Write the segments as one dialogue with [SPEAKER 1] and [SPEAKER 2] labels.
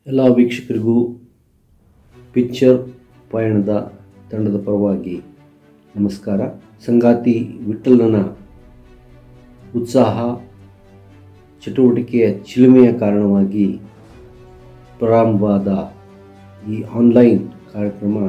[SPEAKER 1] ಎಲ್ಲ ವೀಕ್ಷಕರಿಗೂ ಪಿಕ್ಚರ್ ಪಯಣದ ತಂಡದ ಪರವಾಗಿ ನಮಸ್ಕಾರ ಸಂಗಾತಿ ವಿಠಲನ ಉತ್ಸಾಹ ಚಟುವಟಿಕೆಯ ಚಿಲುಮೆಯ ಕಾರಣವಾಗಿ ಪ್ರಾರಂಭವಾದ ಈ ಆನ್ಲೈನ್ ಕಾರ್ಯಕ್ರಮ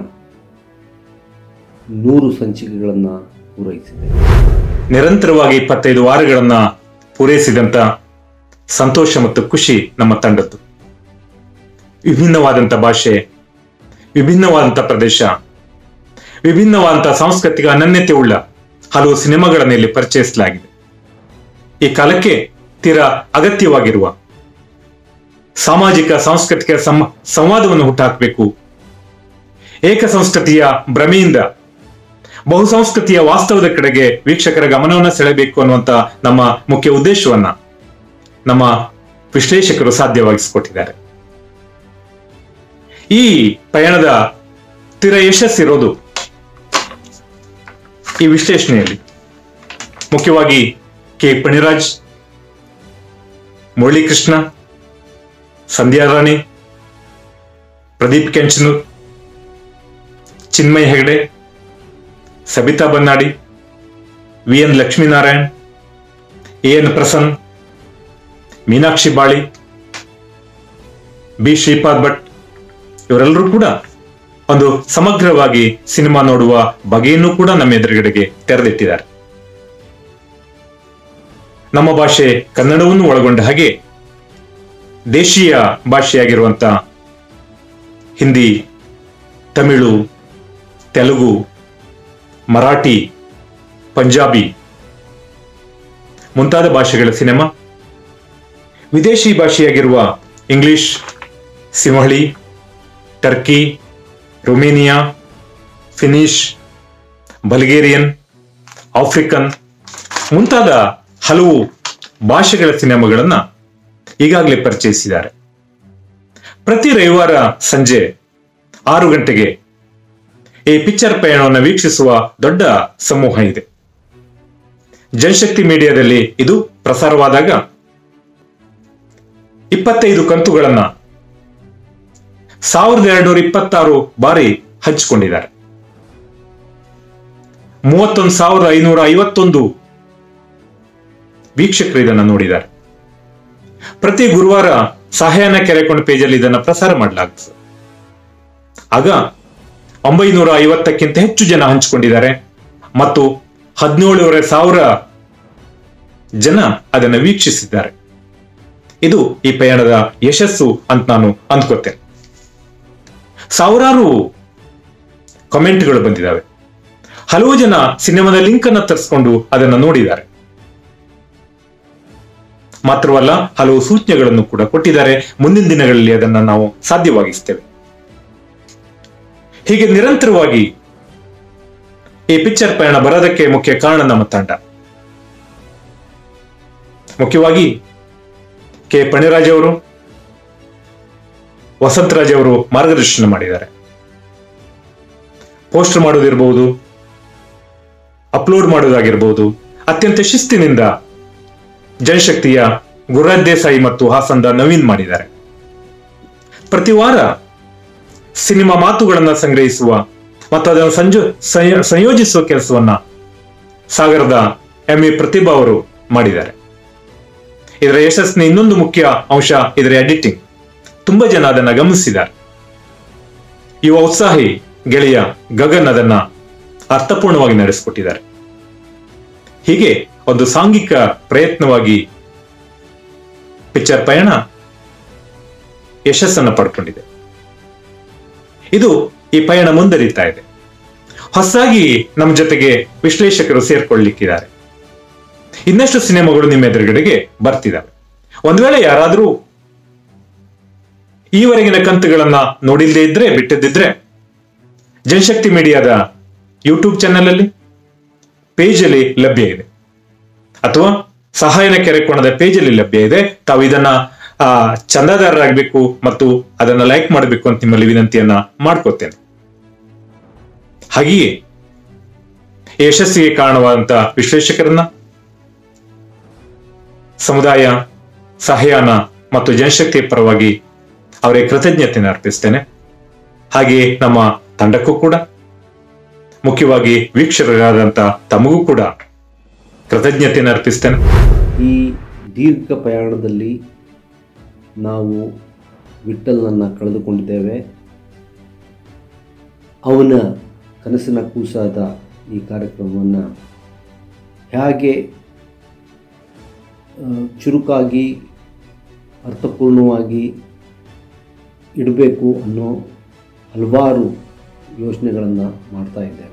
[SPEAKER 1] ನೂರು ಸಂಚಿಕೆಗಳನ್ನು ಪೂರೈಸಿದೆ
[SPEAKER 2] ನಿರಂತರವಾಗಿ ಇಪ್ಪತ್ತೈದು ವಾರಗಳನ್ನ ಪೂರೈಸಿದಂತ ಸಂತೋಷ ಮತ್ತು ಖುಷಿ ನಮ್ಮ ತಂಡದ್ದು ವಿಭಿನ್ನವಾದಂಥ ಭಾಷೆ ವಿಭಿನ್ನವಾದಂಥ ಪ್ರದೇಶ ವಿಭಿನ್ನವಾದಂಥ ಸಾಂಸ್ಕೃತಿಕ ಅನನ್ಯತೆ ಉಳ್ಳ ಹಲವು ಸಿನಿಮಾಗಳನ್ನು ಇಲ್ಲಿ ಪರಿಚಯಿಸಲಾಗಿದೆ ಈ ಕಾಲಕ್ಕೆ ತೀರಾ ಅಗತ್ಯವಾಗಿರುವ ಸಾಮಾಜಿಕ ಸಾಂಸ್ಕೃತಿಕ ಸಂ ಸಂವಾದವನ್ನು ಹುಟ್ಟುಹಾಕಬೇಕು ಏಕ ಸಂಸ್ಕೃತಿಯ ಭ್ರಮೆಯಿಂದ ಬಹುಸಂಸ್ಕೃತಿಯ ವಾಸ್ತವದ ಕಡೆಗೆ ವೀಕ್ಷಕರ ಗಮನವನ್ನು ಸೆಳೆಯಬೇಕು ಅನ್ನುವಂತ ನಮ್ಮ ಮುಖ್ಯ ಉದ್ದೇಶವನ್ನ ನಮ್ಮ ವಿಶ್ಲೇಷಕರು ಸಾಧ್ಯವಾಗಿಸಿಕೊಟ್ಟಿದ್ದಾರೆ ಈ ಪಯಣದ ತೀರ ಯಶಸ್ಸಿರೋದು ಈ ವಿಶ್ಲೇಷಣೆಯಲ್ಲಿ ಮುಖ್ಯವಾಗಿ K Paniraj Muralikrishna Sandhya Rani Pradeep Kenchanur Chinmay Hegde Sabitha Bannadi V N Lakshminarayan A N Prasan Meenakshi Bali B Shripad Bhat ಇವರೆಲ್ಲರೂ ಕೂಡ ಒಂದು ಸಮಗ್ರವಾಗಿ ಸಿನಿಮಾ ನೋಡುವ ಬಗೆಯನ್ನು ಕೂಡ ನಮ್ಮ ಎದುರುಗಡೆಗೆ ತೆರೆದಿಟ್ಟಿದ್ದಾರೆ ನಮ್ಮ ಭಾಷೆ ಕನ್ನಡವನ್ನು ಒಳಗೊಂಡ ಹಾಗೆ ದೇಶೀಯ ಭಾಷೆಯಾಗಿರುವಂತ ಹಿಂದಿ ತಮಿಳು ತೆಲುಗು ಮರಾಠಿ ಪಂಜಾಬಿ ಮುಂತಾದ ಭಾಷೆಗಳ ಸಿನಿಮಾ ವಿದೇಶಿ ಭಾಷೆಯಾಗಿರುವ English Sinhali Turkey Romania Finnish Bulgarian African ಮುಂತಾದ ಹಲವು ಭಾಷೆಗಳ ಸಿನಿಮಾಗಳನ್ನು ಈಗಾಗಲೇ ಪರಿಚಯಿಸಿದ್ದಾರೆ ಪ್ರತಿ ರವಿವಾರ ಸಂಜೆ ಆರು ಗಂಟೆಗೆ ಈ ಪಿಕ್ಚರ್ ಪಯಣವನ್ನು ವೀಕ್ಷಿಸುವ ದೊಡ್ಡ ಸಮೂಹ ಇದೆ ಜನಶಕ್ತಿ ಮೀಡಿಯಾದಲ್ಲಿ ಇದು ಪ್ರಸಾರವಾದಾಗ ಇಪ್ಪತ್ತೈದು ಕಂತುಗಳನ್ನ ಸಾವಿರದ ಎರಡ್ನೂರ ಇಪ್ಪತ್ತಾರು ಬಾರಿ ಹಂಚಿಕೊಂಡಿದ್ದಾರೆ ಮೂವತ್ತೊಂದು ಸಾವಿರದ ಐನೂರ ಐವತ್ತೊಂದು ವೀಕ್ಷಕರು ಇದನ್ನು ನೋಡಿದ್ದಾರೆ ಪ್ರತಿ ಗುರುವಾರ ಸಹಾಯನ ಕೆರೆಕೊಂಡ ಪೇಜಲ್ಲಿ ಇದನ್ನು ಪ್ರಸಾರ ಮಾಡಲಾಗ್ತದೆ ಆಗ ಒಂಬೈನೂರ ಐವತ್ತಕ್ಕಿಂತ ಹೆಚ್ಚು ಜನ ಹಂಚಿಕೊಂಡಿದ್ದಾರೆ ಮತ್ತು ಹದಿನೇಳುವರೆ ಸಾವಿರ ಜನ ಅದನ್ನು ವೀಕ್ಷಿಸಿದ್ದಾರೆ ಇದು ಈ ಪಯಣದ ಯಶಸ್ಸು ಅಂತ ನಾನು ಅಂದ್ಕೋತೇನೆ ಸಾವಿರಾರು ಕಮೆಂಟ್ಗಳು ಬಂದಿದ್ದಾವೆ ಹಲವು ಜನ ಸಿನಿಮಾದ ಲಿಂಕ್ ಅನ್ನು ತರಿಸ್ಕೊಂಡು ಅದನ್ನು ನೋಡಿದ್ದಾರೆ ಮಾತ್ರವಲ್ಲ ಹಲವು ಸೂಚನೆಗಳನ್ನು ಕೂಡ ಕೊಟ್ಟಿದ್ದಾರೆ ಮುಂದಿನ ದಿನಗಳಲ್ಲಿ ಅದನ್ನು ನಾವು ಸಾಧ್ಯವಾಗಿಸ್ತೇವೆ ಹೀಗೆ ನಿರಂತರವಾಗಿ ಈ ಪಿಕ್ಚರ್ ಪಯಣ ಬರೋದಕ್ಕೆ ಮುಖ್ಯ ಕಾರಣ ನಮ್ಮ ತಂಡ ಮುಖ್ಯವಾಗಿ ಕೆ ಪಣಿರಾಜ್ ಅವರು ವಸಂತರಾಜ್ ಅವರು ಮಾರ್ಗದರ್ಶನ ಮಾಡಿದ್ದಾರೆ ಪೋಸ್ಟರ್ ಮಾಡೋದಿರಬಹುದು ಅಪ್ಲೋಡ್ ಮಾಡೋದಾಗಿರ್ಬೋದು ಅತ್ಯಂತ ಶಿಸ್ತಿನಿಂದ ಜನಶಕ್ತಿಯ ಗುರುರಾಜ್ ದೇಸಾಯಿ ಮತ್ತು ಹಾಸನ್ದ ನವೀನ್ ಮಾಡಿದ್ದಾರೆ ಪ್ರತಿ ವಾರ ಸಿನಿಮಾ ಮಾತುಗಳನ್ನು ಸಂಗ್ರಹಿಸುವ ಮತ್ತು ಅದನ್ನು ಸಂಜೋ ಸಂಯೋ- ಸಂಯೋಜಿಸುವ ಕೆಲಸವನ್ನ ಸಾಗರದ ಎಂ ಎ ಪ್ರತಿಭಾ ಅವರು ಮಾಡಿದ್ದಾರೆ ಇದರ ಯಶಸ್ಸಿನ ಇನ್ನೊಂದು ಮುಖ್ಯ ಅಂಶ ಇದರ ಎಡಿಟಿಂಗ್ ತುಂಬಾ ಜನ ಅದನ್ನ ಗಮನಿಸಿದ್ದಾರೆ ಯುವ ಉತ್ಸಾಹಿ ಗೆಳೆಯ ಗಗನ್ ಅದನ್ನ ಅರ್ಥಪೂರ್ಣವಾಗಿ ನಡೆಸಿಕೊಟ್ಟಿದ್ದಾರೆ ಹೀಗೆ ಒಂದು ಸಾಂಘಿಕ ಪ್ರಯತ್ನವಾಗಿ ಪಿಕ್ಚರ್ ಪಯಣ ಯಶಸ್ಸನ್ನು ಪಡ್ಕೊಂಡಿದೆ ಇದು ಈ ಪಯಣ ಮುಂದರಿತಾ ಇದೆ ಹೊಸದಾಗಿ ನಮ್ಮ ಜೊತೆಗೆ ವಿಶ್ಲೇಷಕರು ಸೇರ್ಕೊಳ್ಳಿಕ್ಕಿದ್ದಾರೆ ಇನ್ನಷ್ಟು ಸಿನಿಮಾಗಳು ನಿಮ್ಮ ಎದುರುಗಡೆಗೆ ಬರ್ತಿದ್ದಾವೆ ಒಂದ್ ವೇಳೆ ಯಾರಾದರೂ ಈವರೆಗಿನ ಕಂತುಗಳನ್ನ ನೋಡಿಲ್ಲದೆ ಇದ್ರೆ ಬಿಟ್ಟಿದ್ದಿದ್ರೆ ಜನಶಕ್ತಿ ಮೀಡಿಯಾದ ಯೂಟ್ಯೂಬ್ ಚಾನೆಲ್ ಅಲ್ಲಿ ಪೇಜ್ ಅಲ್ಲಿ ಲಭ್ಯ ಇದೆ ಅಥವಾ ಸಹಾಯನ ಕೆರೆಕೋಣದ ಪೇಜ್ ಅಲ್ಲಿ ಲಭ್ಯ ಇದೆ ತಾವು ಇದನ್ನ ಆ, ಚಂದಾದಾರರಾಗಬೇಕು ಮತ್ತು ಅದನ್ನ ಲೈಕ್ ಮಾಡಬೇಕು ಅಂತ ನಿಮ್ಮಲ್ಲಿ ವಿನಂತಿಯನ್ನ ಮಾಡ್ಕೋತೇನೆ ಹಾಗೆಯೇ ಈ ಯಶಸ್ಸಿಗೆ ಕಾರಣವಾದಂತ ವಿಶ್ಲೇಷಕರನ್ನ ಸಮುದಾಯ ಸಹಯಾನ ಮತ್ತು ಜನಶಕ್ತಿಯ ಪರವಾಗಿ ಅವರಿಗೆ ಕೃತಜ್ಞತೆಯನ್ನು ಅರ್ಪಿಸ್ತೇನೆ ಹಾಗೆಯೇ ನಮ್ಮ ತಂಡಕ್ಕೂ ಕೂಡ ಮುಖ್ಯವಾಗಿ ವೀಕ್ಷಕರಾದಂಥ ತಮಗೂ ಕೂಡ ಕೃತಜ್ಞತೆಯನ್ನು ಅರ್ಪಿಸ್ತೇನೆ
[SPEAKER 1] ಈ ದೀರ್ಘ ಪ್ರಯಾಣದಲ್ಲಿ ನಾವು ವಿಠಲ್ನನ್ನು ಕಳೆದುಕೊಂಡಿದ್ದೇವೆ ಅವನ ಕನಸಿನ ಕೂಸಾದ ಈ ಕಾರ್ಯಕ್ರಮವನ್ನು ಹೇಗೆ ಆ, ಚುರುಕಾಗಿ ಅರ್ಥಪೂರ್ಣವಾಗಿ ಇಡಬೇಕು ಅನ್ನೋ ಹಲವಾರು ಯೋಚನೆಗಳನ್ನು ಮಾಡ್ತಾ ಇದ್ದೇವೆ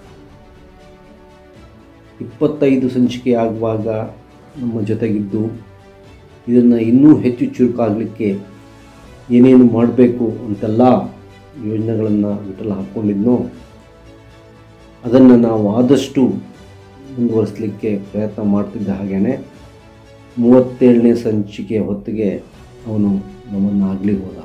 [SPEAKER 1] ಇಪ್ಪತ್ತೈದು ಸಂಚಿಕೆ ಆಗುವಾಗ ನಮ್ಮ ಜೊತೆಗಿದ್ದು ಇದನ್ನು ಇನ್ನೂ ಹೆಚ್ಚು ಚುರುಕಾಗಲಿಕ್ಕೆ ಏನೇನು ಮಾಡಬೇಕು ಅಂತೆಲ್ಲ ಯೋಜನೆಗಳನ್ನು ವಿಠಲ ಹಾಕ್ಕೊಂಡಿದ್ನೋ ಅದನ್ನು ನಾವು ಆದಷ್ಟು ಮುಂದುವರಿಸಲಿಕ್ಕೆ ಪ್ರಯತ್ನ ಮಾಡ್ತಿದ್ದ ಹಾಗೇನೆ ಮೂವತ್ತೇಳನೇ ಸಂಚಿಕೆ ಹೊತ್ತಿಗೆ ಅವನು ನಮ್ಮನ್ನು ಆಗಲಿ ಹೋದ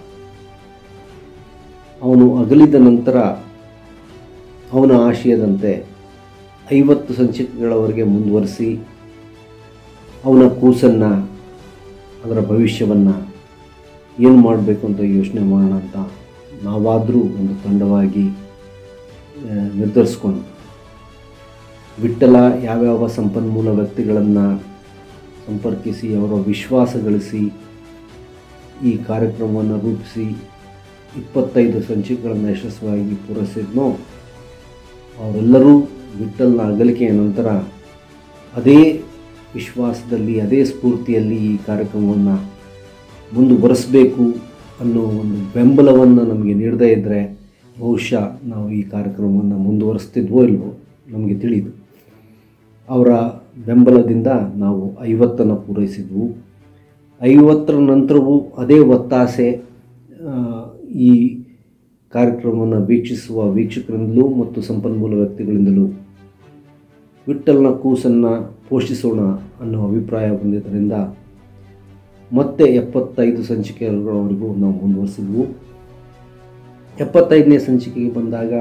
[SPEAKER 1] ಅವನು ಅಗಲಿದ ನಂತರ ಅವನ ಆಶಯದಂತೆ ಐವತ್ತು ಸಂಚಿಕೆಗಳವರೆಗೆ ಮುಂದುವರಿಸಿ ಅವನ ಕೂಸನ್ನು ಅದರ ಭವಿಷ್ಯವನ್ನು ಏನು ಮಾಡಬೇಕು ಅಂತ ಯೋಚನೆ ಮಾಡೋಣ ಅಂತ ನಾವಾದರೂ ಒಂದು ತಂಡವಾಗಿ ಆ, ನಿರ್ಧರಿಸ್ಕೊಂಡು ವಿಠಲ ಯಾವ್ಯಾವ ಸಂಪನ್ಮೂಲ ವ್ಯಕ್ತಿಗಳನ್ನು ಸಂಪರ್ಕಿಸಿ ಅವರ ವಿಶ್ವಾಸ ಗಳಿಸಿ ಈ ಕಾರ್ಯಕ್ರಮವನ್ನು ರೂಪಿಸಿ ಇಪ್ಪತ್ತೈದು ಸಂಚಿಕೆಗಳನ್ನು ಯಶಸ್ವಿಯಾಗಿ ಪೂರೈಸಿದ್ನೋ ಅವರೆಲ್ಲರೂ ವಿಠಲ್ನ ಅಗಲಿಕೆಯ ನಂತರ ಅದೇ ವಿಶ್ವಾಸದಲ್ಲಿ ಅದೇ ಸ್ಫೂರ್ತಿಯಲ್ಲಿ ಈ ಕಾರ್ಯಕ್ರಮವನ್ನು ಮುಂದುವರಿಸಬೇಕು ಅನ್ನೋ ಒಂದು ಬೆಂಬಲವನ್ನು ನಮಗೆ ನೀಡದೇ ಇದ್ದರೆ ಬಹುಶಃ ನಾವು ಈ ಕಾರ್ಯಕ್ರಮವನ್ನು ಮುಂದುವರಿಸ್ತಿದ್ವೋ ಇಲ್ವೋ ನಮಗೆ ತಿಳಿದು ಅವರ ಬೆಂಬಲದಿಂದ ನಾವು ಐವತ್ತನ್ನು ಪೂರೈಸಿದ್ವು ಐವತ್ತರ ನಂತರವೂ ಅದೇ ಒತ್ತಾಸೆ ಆ, ಈ ಕಾರ್ಯಕ್ರಮವನ್ನು ವೀಕ್ಷಿಸುವ ವೀಕ್ಷಕರಿಂದಲೂ ಮತ್ತು ಸಂಪನ್ಮೂಲ ವ್ಯಕ್ತಿಗಳಿಂದಲೂ ವಿಠಲ್ನ ಕೂಸನ್ನು ಪೋಷಿಸೋಣ ಅನ್ನೋ ಅಭಿಪ್ರಾಯ ಬಂದಿದ್ದರಿಂದ ಮತ್ತೆ ಎಪ್ಪತ್ತೈದು ಸಂಚಿಕೆಗಳವರೆಗೂ ನಾವು ಮುಂದುವರಿಸಿದ್ವು ಎಪ್ಪತ್ತೈದನೇ ಸಂಚಿಕೆಗೆ ಬಂದಾಗ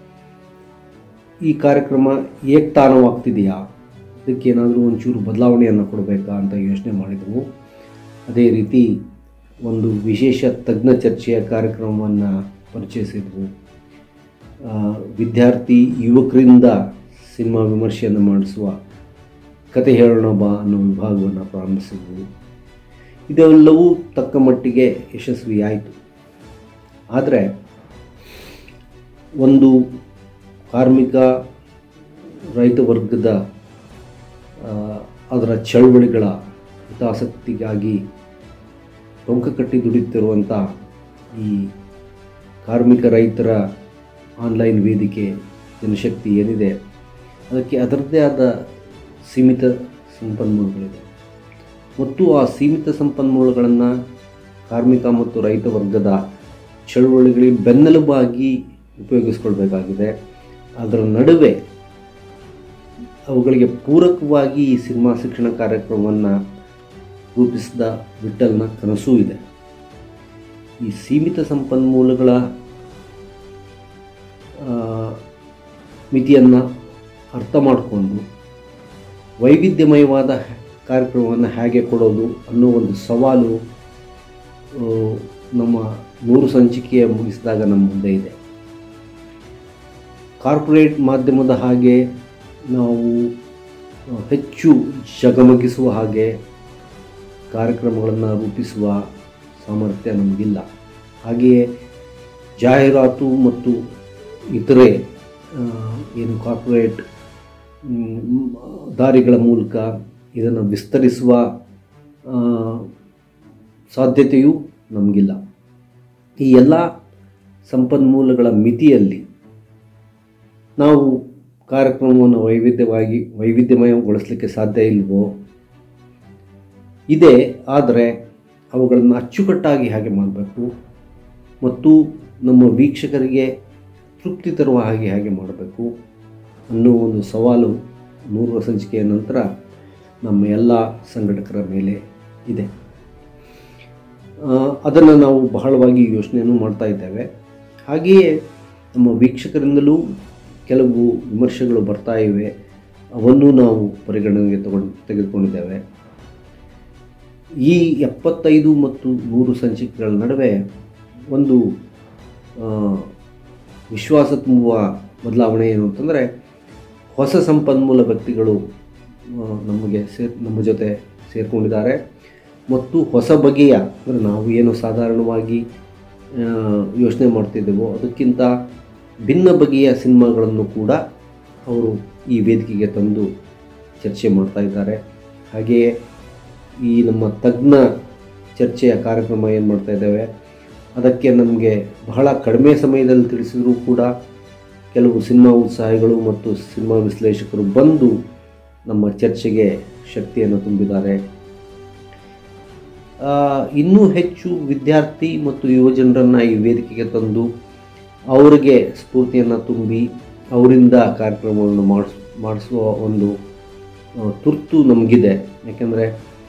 [SPEAKER 1] ಈ ಕಾರ್ಯಕ್ರಮ ಏಕ್ತಾನವಾಗ್ತಿದೆಯಾ ಇದಕ್ಕೇನಾದರೂ ಒಂಚೂರು ಬದಲಾವಣೆಯನ್ನು ಕೊಡಬೇಕಾ ಅಂತ ಯೋಚನೆ ಮಾಡಿದೆವು ಅದೇ ರೀತಿ ಒಂದು ವಿಶೇಷ ತಜ್ಞ ಚರ್ಚೆಯ ಕಾರ್ಯಕ್ರಮವನ್ನು ಪರಿಚಯಿಸಿದ್ವು ಆ, ವಿದ್ಯಾರ್ಥಿ ಯುವಕರಿಂದ ಸಿನಿಮಾ ವಿಮರ್ಶೆಯನ್ನು ಮಾಡಿಸುವ ಕತೆ ಹೇಳೋಣ ಬಾ ಅನ್ನೋ ವಿಭಾಗವನ್ನು ಪ್ರಾರಂಭಿಸಿದ್ವು ಇದೆಲ್ಲವೂ ತಕ್ಕ ಮಟ್ಟಿಗೆ ಯಶಸ್ವಿಯಾಯಿತು ಆದರೆ ಒಂದು ಕಾರ್ಮಿಕ ರೈತ ವರ್ಗದ ಆ, ಅದರ ಚಳವಳಿಗಳ ಹಿತಾಸಕ್ತಿಗಾಗಿ ಟೊಂಕ ಕಟ್ಟಿ ದುಡಿಯುತ್ತಿರುವಂಥ ಈ ಕಾರ್ಮಿಕ ರೈತರ ಆನ್ಲೈನ್ ವೇದಿಕೆ ಜನಶಕ್ತಿ ಏನಿದೆ ಅದಕ್ಕೆ ಅದರದ್ದೇ ಆದ ಸೀಮಿತ ಸಂಪನ್ಮೂಲಗಳಿದೆ ಮತ್ತು ಆ ಸೀಮಿತ ಸಂಪನ್ಮೂಲಗಳನ್ನು ಕಾರ್ಮಿಕ ಮತ್ತು ರೈತ ವರ್ಗದ ಚಳುವಳಿಗಳಿಗೆ ಬೆನ್ನೆಲುಬಾಗಿ ಉಪಯೋಗಿಸ್ಕೊಳ್ಬೇಕಾಗಿದೆ ಅದರ ನಡುವೆ ಅವುಗಳಿಗೆ ಪೂರಕವಾಗಿ ಈ ಸಿನಿಮಾ ಶಿಕ್ಷಣ ಕಾರ್ಯಕ್ರಮವನ್ನು ರೂಪಿಸಿದ ವಿಠಲ್ನ ಕನಸೂ ಇದೆ ಈ ಸೀಮಿತ ಸಂಪನ್ಮೂಲಗಳ ಮಿತಿಯನ್ನು ಅರ್ಥ ಮಾಡಿಕೊಂಡು ವೈವಿಧ್ಯಮಯವಾದ ಕಾರ್ಯಕ್ರಮವನ್ನು ಹೇಗೆ ಕೊಡೋದು ಅನ್ನೋ ಒಂದು ಸವಾಲು ಆ, ನಮ್ಮ ನೂರು ಸಂಚಿಕೆಯ ಮುಗಿಸಿದಾಗ ನಮ್ಮ ಮುಂದೆ ಇದೆ ಕಾರ್ಪೊರೇಟ್ ಮಾಧ್ಯಮದ ಹಾಗೆ ನಾವು ಆ, ಹೆಚ್ಚು ಜಗಮಗಿಸುವ ಹಾಗೆ ಕಾರ್ಯಕ್ರಮಗಳನ್ನು ರೂಪಿಸುವ ಸಾಮರ್ಥ್ಯ ನಮಗಿಲ್ಲ ಹಾಗೆಯೇ ಜಾಹೀರಾತು ಮತ್ತು ಇತರೆ ಆ, ಏನು ಕಾರ್ಪೊರೇಟ್ ಮ್, ದಾರಿಗಳ ಮೂಲಕ ಇದನ್ನು ವಿಸ್ತರಿಸುವ ಆ, ಸಾಧ್ಯತೆಯೂ ನಮಗಿಲ್ಲ ಈ ಎಲ್ಲ ಸಂಪನ್ಮೂಲಗಳ ಮಿತಿಯಲ್ಲಿ ನಾವು ಕಾರ್ಯಕ್ರಮವನ್ನು ವೈವಿಧ್ಯವಾಗಿ ವೈವಿಧ್ಯಮಯಗೊಳಿಸಲಿಕ್ಕೆ ಸಾಧ್ಯ ಇಲ್ವೋ ಇದೆ ಆದರೆ ಅವುಗಳನ್ನು ಅಚ್ಚುಕಟ್ಟಾಗಿ ಹಾಗೆ ಮಾಡಬೇಕು ಮತ್ತು ನಮ್ಮ ವೀಕ್ಷಕರಿಗೆ ತೃಪ್ತಿ ತರುವ ಹಾಗೆ ಹಾಗೆ ಮಾಡಬೇಕು ಅನ್ನೋ ಒಂದು ಸವಾಲು ನೂರರ ಸಂಚಿಕೆಯ ನಂತರ ನಮ್ಮ ಎಲ್ಲ ಸಂಘಟಕರ ಮೇಲೆ ಇದೆ ಅದನ್ನು ನಾವು ಬಹಳವಾಗಿ ಯೋಚನೆಯನ್ನು ಮಾಡ್ತಾ ಇದ್ದೇವೆ ಹಾಗೆಯೇ ನಮ್ಮ ವೀಕ್ಷಕರಿಂದಲೂ ಕೆಲವು ವಿಮರ್ಶೆಗಳು ಬರ್ತಾ ಇವೆ ಅವನ್ನು ನಾವು ಪರಿಗಣನೆಗೆ ತಗೊಂಡು ತೆಗೆದುಕೊಂಡಿದ್ದೇವೆ ಈ ಎಪ್ಪತ್ತೈದು ಮತ್ತು ನೂರು ಸಂಚಿಕೆಗಳ ನಡುವೆ ಒಂದು ಆ, ವಿಶ್ವಾಸ ತುಂಬುವ ಬದಲಾವಣೆ ಏನು ಅಂತಂದರೆ ಹೊಸ ಸಂಪನ್ಮೂಲ ವ್ಯಕ್ತಿಗಳು ಆ, ನಮಗೆ ಸೇರ್ ನಮ್ಮ ಜೊತೆ ಸೇರಿಕೊಂಡಿದ್ದಾರೆ ಮತ್ತು ಹೊಸ ಬಗೆಯ ಅಂದರೆ ನಾವು ಏನು ಸಾಧಾರಣವಾಗಿ ಯೋಚನೆ ಮಾಡ್ತಿದ್ದೇವೋ ಅದಕ್ಕಿಂತ ಭಿನ್ನ ಬಗೆಯ ಸಿನಿಮಾಗಳನ್ನು ಕೂಡ ಅವರು ಈ ವೇದಿಕೆಗೆ ತಂದು ಚರ್ಚೆ ಮಾಡ್ತಾ ಇದ್ದಾರೆ ಹಾಗೆಯೇ ಈ ನಮ್ಮ ತಜ್ಞ ಚರ್ಚೆಯ ಕಾರ್ಯಕ್ರಮ ಏನು ಮಾಡ್ತಾ ಇದ್ದೇವೆ ಅದಕ್ಕೆ ನಮಗೆ ಬಹಳ ಕಡಿಮೆ ಸಮಯದಲ್ಲಿ ತಿಳಿಸಿದರೂ ಕೂಡ ಕೆಲವು ಸಿನಿಮಾ ಉತ್ಸಾಹಿಗಳು ಮತ್ತು ಸಿನಿಮಾ ವಿಶ್ಲೇಷಕರು ಬಂದು ನಮ್ಮ ಚರ್ಚೆಗೆ ಶಕ್ತಿಯನ್ನು ತುಂಬಿದ್ದಾರೆ ಆ, ಇನ್ನೂ ಹೆಚ್ಚು ವಿದ್ಯಾರ್ಥಿ ಮತ್ತು ಯುವಜನರನ್ನು ಈ ವೇದಿಕೆಗೆ ತಂದು ಅವರಿಗೆ ಸ್ಫೂರ್ತಿಯನ್ನು ತುಂಬಿ ಅವರಿಂದ ಕಾರ್ಯಕ್ರಮವನ್ನು ಮಾಡಿಸ್ ಮಾಡಿಸುವ ಒಂದು ಆ, ತುರ್ತು ನಮಗಿದೆ ಯಾಕೆಂದರೆ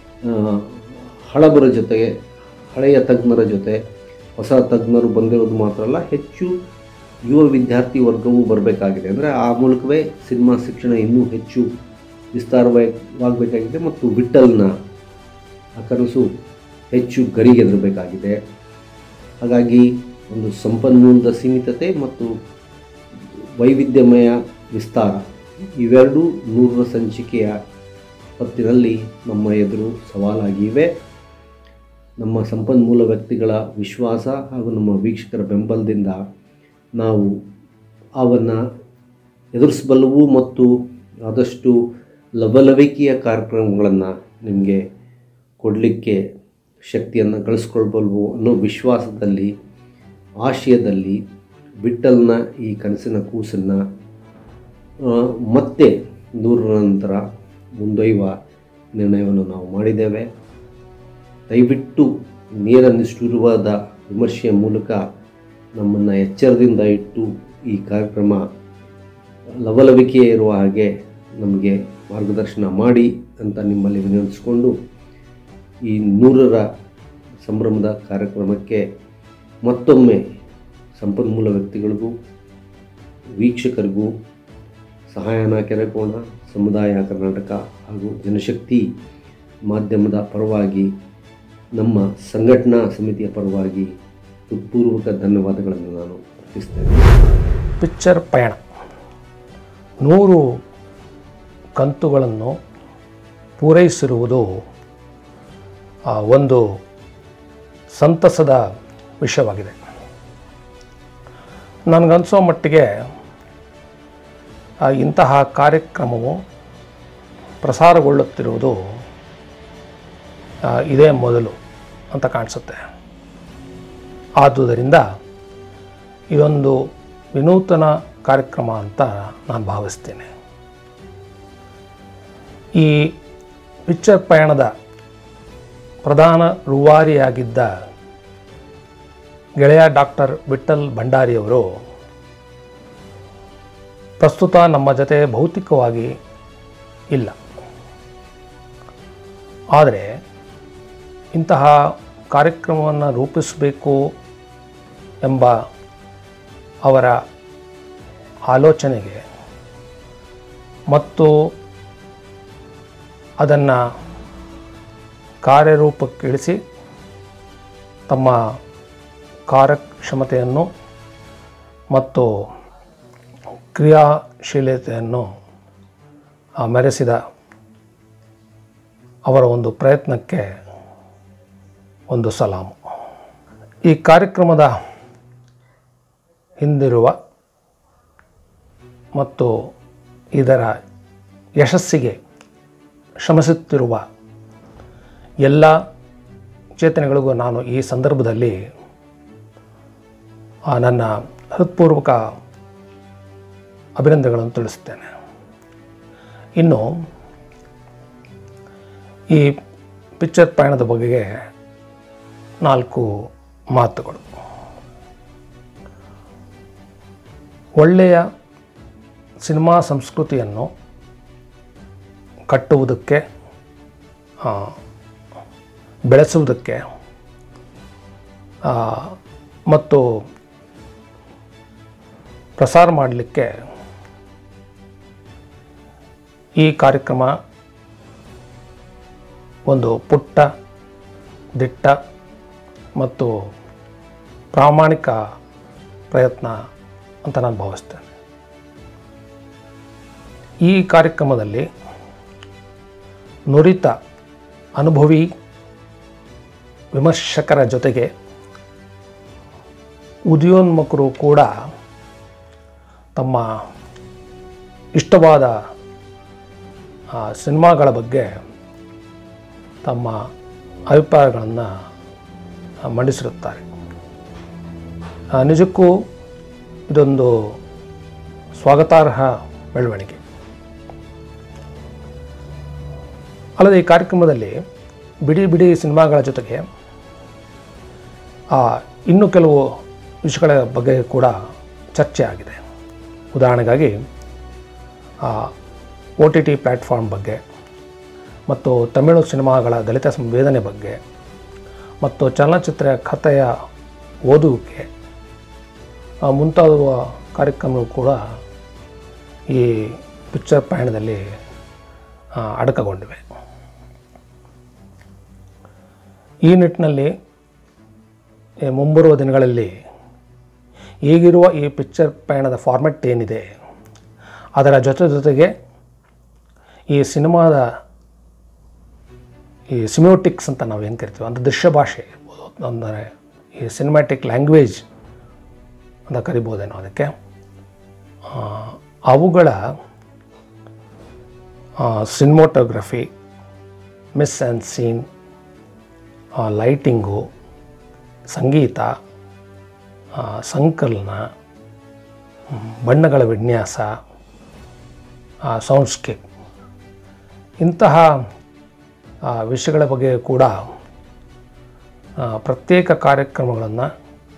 [SPEAKER 1] ಹಳಬರ ಜೊತೆಗೆ ಹಳೆಯ ತಜ್ಞರ ಜೊತೆ ಹೊಸ ತಜ್ಞರು ಬಂದಿರೋದು ಮಾತ್ರ ಅಲ್ಲ ಹೆಚ್ಚು ಯುವ ವಿದ್ಯಾರ್ಥಿ ವರ್ಗವೂ ಬರಬೇಕಾಗಿದೆ ಅಂದರೆ ಆ ಮೂಲಕವೇ ಸಿನಿಮಾ ಶಿಕ್ಷಣ ಇನ್ನೂ ಹೆಚ್ಚು ವಿಸ್ತಾರವಾಗಬೇಕಾಗಿದೆ ಮತ್ತು ವಿಠಲ್ನ ಆ ಕನಸು ಹೆಚ್ಚು ಗರಿಗೆದರಬೇಕಾಗಿದೆ ಹಾಗಾಗಿ ಒಂದು ಸಂಪನ್ಮೂಲದ ಸೀಮಿತತೆ ಮತ್ತು ವೈವಿಧ್ಯಮಯ ವಿಸ್ತಾರ ಇವೆರಡೂ ನೂರರ ಸಂಚಿಕೆಯ ಹೊತ್ತಿನಲ್ಲಿ ನಮ್ಮ ಎದುರು ಸವಾಲಾಗಿವೆ ನಮ್ಮ ಸಂಪನ್ಮೂಲ ವ್ಯಕ್ತಿಗಳ ವಿಶ್ವಾಸ ಹಾಗೂ ನಮ್ಮ ವೀಕ್ಷಕರ ಬೆಂಬಲದಿಂದ ನಾವು ಅವನ್ನು ಎದುರಿಸಬಲ್ಲವು ಮತ್ತು ಆದಷ್ಟು ಲವಲವಿಕೆಯ ಕಾರ್ಯಕ್ರಮಗಳನ್ನು ನಿಮಗೆ ಕೊಡಲಿಕ್ಕೆ ಶಕ್ತಿಯನ್ನು ಗಳಿಸ್ಕೊಳ್ಬಲ್ವು ಅನ್ನೋ ವಿಶ್ವಾಸದಲ್ಲಿ ಆಶಯದಲ್ಲಿ ವಿಠಲ್ನ ಈ ಕನಸಿನ ಕೂಸನ್ನು ಆ, ಮತ್ತೆ ನೂರರ ನಂತರ ಮುಂದೊಯ್ಯುವ ನಿರ್ಣಯವನ್ನು ನಾವು ಮಾಡಿದ್ದೇವೆ ದಯವಿಟ್ಟು ನೇರ ನಿಷ್ಠುರವಾದ ವಿಮರ್ಶೆಯ ಮೂಲಕ ನಮ್ಮನ್ನು ಎಚ್ಚರದಿಂದ ಇಟ್ಟು ಈ ಕಾರ್ಯಕ್ರಮ ಲವಲವಿಕೆ ಇರುವ ಹಾಗೆ ನಮಗೆ ಮಾರ್ಗದರ್ಶನ ಮಾಡಿ ಅಂತ ನಿಮ್ಮಲ್ಲಿ ವಿನಂತಿಸಿಕೊಂಡು ಈ ನೂರರ ಸಂಭ್ರಮದ ಕಾರ್ಯಕ್ರಮಕ್ಕೆ ಮತ್ತೊಮ್ಮೆ ಸಂಪನ್ಮೂಲ ವ್ಯಕ್ತಿಗಳಿಗೂ ವೀಕ್ಷಕರಿಗೂ ಸಹಾಯನ ಕೆರೆಕೋಣ ಸಮುದಾಯ ಕರ್ನಾಟಕ ಹಾಗೂ ಜನಶಕ್ತಿ ಮಾಧ್ಯಮದ ಪರವಾಗಿ ನಮ್ಮ ಸಂಘಟನಾ ಸಮಿತಿಯ ಪರವಾಗಿ ಹೃತ್ಪೂರ್ವಕ ಧನ್ಯವಾದಗಳನ್ನು ನಾನು ಅರ್ಪಿಸ್ತೇನೆ
[SPEAKER 3] ಪಿಕ್ಚರ್ ಪಯಣ ನೂರು ಕಂತುಗಳನ್ನು ಪೂರೈಸಿರುವುದು ಆ, ಒಂದು ಸಂತಸದ ವಿಷಯವಾಗಿದೆ ನನಗನ್ಸೋ ಮಟ್ಟಿಗೆ ಆ, ಇಂತಹ ಕಾರ್ಯಕ್ರಮವು ಪ್ರಸಾರಗೊಳ್ಳುತ್ತಿರುವುದು ಆ, ಇದೇ ಮೊದಲು ಅಂತ ಕಾಣಿಸುತ್ತೆ ಆದುದರಿಂದ ಇದೊಂದು ವಿನೂತನ ಕಾರ್ಯಕ್ರಮ ಅಂತ ನಾನು ಭಾವಿಸ್ತೇನೆ ಈ ಪಿಕ್ಚರ್ ಪಯಣದ ಪ್ರಧಾನ ರೂವಾರಿಯಾಗಿದ್ದ ಗೆಳೆಯ ಡಾಕ್ಟರ್ ವಿಠಲ್ ಭಂಡಾರಿಯವರು ಪ್ರಸ್ತುತ ನಮ್ಮ ಜೊತೆ ಭೌತಿಕವಾಗಿ ಇಲ್ಲ ಆದರೆ ಇಂತಹ ಕಾರ್ಯಕ್ರಮವನ್ನು ರೂಪಿಸಬೇಕು ಎಂಬ ಅವರ ಆಲೋಚನೆಗೆ ಮತ್ತು ಅದನ್ನು ಕಾರ್ಯರೂಪಕ್ಕಿಳಿಸಿ ತಮ್ಮ ಕಾರ್ಯಕ್ಷಮತೆಯನ್ನು ಮತ್ತು ಕ್ರಿಯಾಶೀಲತೆಯನ್ನು ಆ, ಮೆರೆಸಿದ ಅವರ ಒಂದು ಪ್ರಯತ್ನಕ್ಕೆ ಒಂದು ಸಲಾಮು ಈ ಕಾರ್ಯಕ್ರಮದ ಹಿಂದಿರುವ ಮತ್ತು ಇದರ ಯಶಸ್ಸಿಗೆ ಶ್ರಮಿಸುತ್ತಿರುವ ಎಲ್ಲ ಚೇತನೆಗಳಿಗೂ ನಾನು ಈ ಸಂದರ್ಭದಲ್ಲಿ ಆ, ನನ್ನ ಹೃತ್ಪೂರ್ವಕ ಅಭಿನಂದನೆಗಳನ್ನು ತಿಳಿಸುತ್ತೇನೆ ಇನ್ನು ಈ ಪಿಕ್ಚರ್ ಪಯಣದ ಬಗೆಗೆ ನಾಲ್ಕು ಮಾತುಗಳು ಒಳ್ಳೆಯ ಸಿನಿಮಾ ಸಂಸ್ಕೃತಿಯನ್ನು ಕಟ್ಟುವುದಕ್ಕೆ ಆ, ಬೆಳೆಸುವುದಕ್ಕೆ ಆ, ಮತ್ತು ಪ್ರಸಾರ ಮಾಡಲಿಕ್ಕೆ ಈ ಕಾರ್ಯಕ್ರಮ ಒಂದು ಪುಟ್ಟ ದಿಟ್ಟ ಮತ್ತು ಪ್ರಾಮಾಣಿಕ ಪ್ರಯತ್ನ ಅಂತ ನಾನು ಭಾವಿಸ್ತೇನೆ ಈ ಕಾರ್ಯಕ್ರಮದಲ್ಲಿ ನುರಿತ ಅನುಭವಿ ವಿಮರ್ಶಕರ ಜೊತೆಗೆ ಉದಯೋನ್ಮುಖರು ಕೂಡ ತಮ್ಮ ಇಷ್ಟವಾದ ಆ, ಸಿನಿಮಾಗಳ ಬಗ್ಗೆ ತಮ್ಮ ಅಭಿಪ್ರಾಯಗಳನ್ನು ಮಂಡಿಸಿರುತ್ತಾರೆ ಆ, ನಿಜಕ್ಕೂ ಇದೊಂದು ಸ್ವಾಗತಾರ್ಹ ಬೆಳವಣಿಗೆ ಅಲ್ಲದೆ ಈ ಕಾರ್ಯಕ್ರಮದಲ್ಲಿ ಬಿಡಿ ಬಿಡಿ ಸಿನಿಮಾಗಳ ಜೊತೆಗೆ ಆ, ಇನ್ನೂ ಕೆಲವು ವಿಷಯಗಳ ಬಗ್ಗೆ ಕೂಡ ಚರ್ಚೆ ಆಗಿದೆ ಉದಾಹರಣೆಗಾಗಿ ಒ ಟಿ ಟಿ ಪ್ಲ್ಯಾಟ್ಫಾರ್ಮ್ ಬಗ್ಗೆ ಮತ್ತು ತಮಿಳು ಸಿನಿಮಾಗಳ ದಲಿತ ಸಂವೇದನೆ ಬಗ್ಗೆ ಮತ್ತು ಚಲನಚಿತ್ರ ಕಥೆಯ ಓದುವಿಕೆ ಆ, ಮುಂತಾದ ಕಾರ್ಯಕ್ರಮಗಳು ಕೂಡ ಈ ಪಿಕ್ಚರ್ ಪಯಣದಲ್ಲಿ ಆ, ಅಡಕಗೊಂಡಿವೆ ಈ ನಿಟ್ಟಿನಲ್ಲಿ ಈ ಮುಂಬರುವ ದಿನಗಳಲ್ಲಿ ಈಗಿರುವ ಈ ಪಿಕ್ಚರ್ ಪಯಣದ ಫಾರ್ಮೆಟ್ ಏನಿದೆ ಅದರ ಜೊತೆ ಜೊತೆಗೆ ಈ ಸಿನಿಮಾದ ಈ ಸಿಮಿಯೋಟಿಕ್ಸ್ ಅಂತ ನಾವು ಏನು ಕರಿತೀವಿ ಅಂದರೆ ದೃಶ್ಯ ಭಾಷೆ ಇರ್ಬೋದು ಅಂದರೆ ಈ ಸಿನಿಮ್ಯಾಟಿಕ್ ಲ್ಯಾಂಗ್ವೇಜ್ ಅಂತ ಕರಿಬೋದೇನೋ ಅದಕ್ಕೆ ಆ, ಅವುಗಳ cinematography mise en scene lighting ಸಂಗೀತ ಆ, ಸಂಕಲನ ಹ್ಮ್, ಬಣ್ಣಗಳ ವಿನ್ಯಾಸ ಸೌಂಡ್ಸ್ಕೇಪ್ ಇಂತಹ ಆ, ವಿಷಯಗಳ ಬಗ್ಗೆ ಕೂಡ ಆ, ಪ್ರತ್ಯೇಕ ಕಾರ್ಯಕ್ರಮಗಳನ್ನು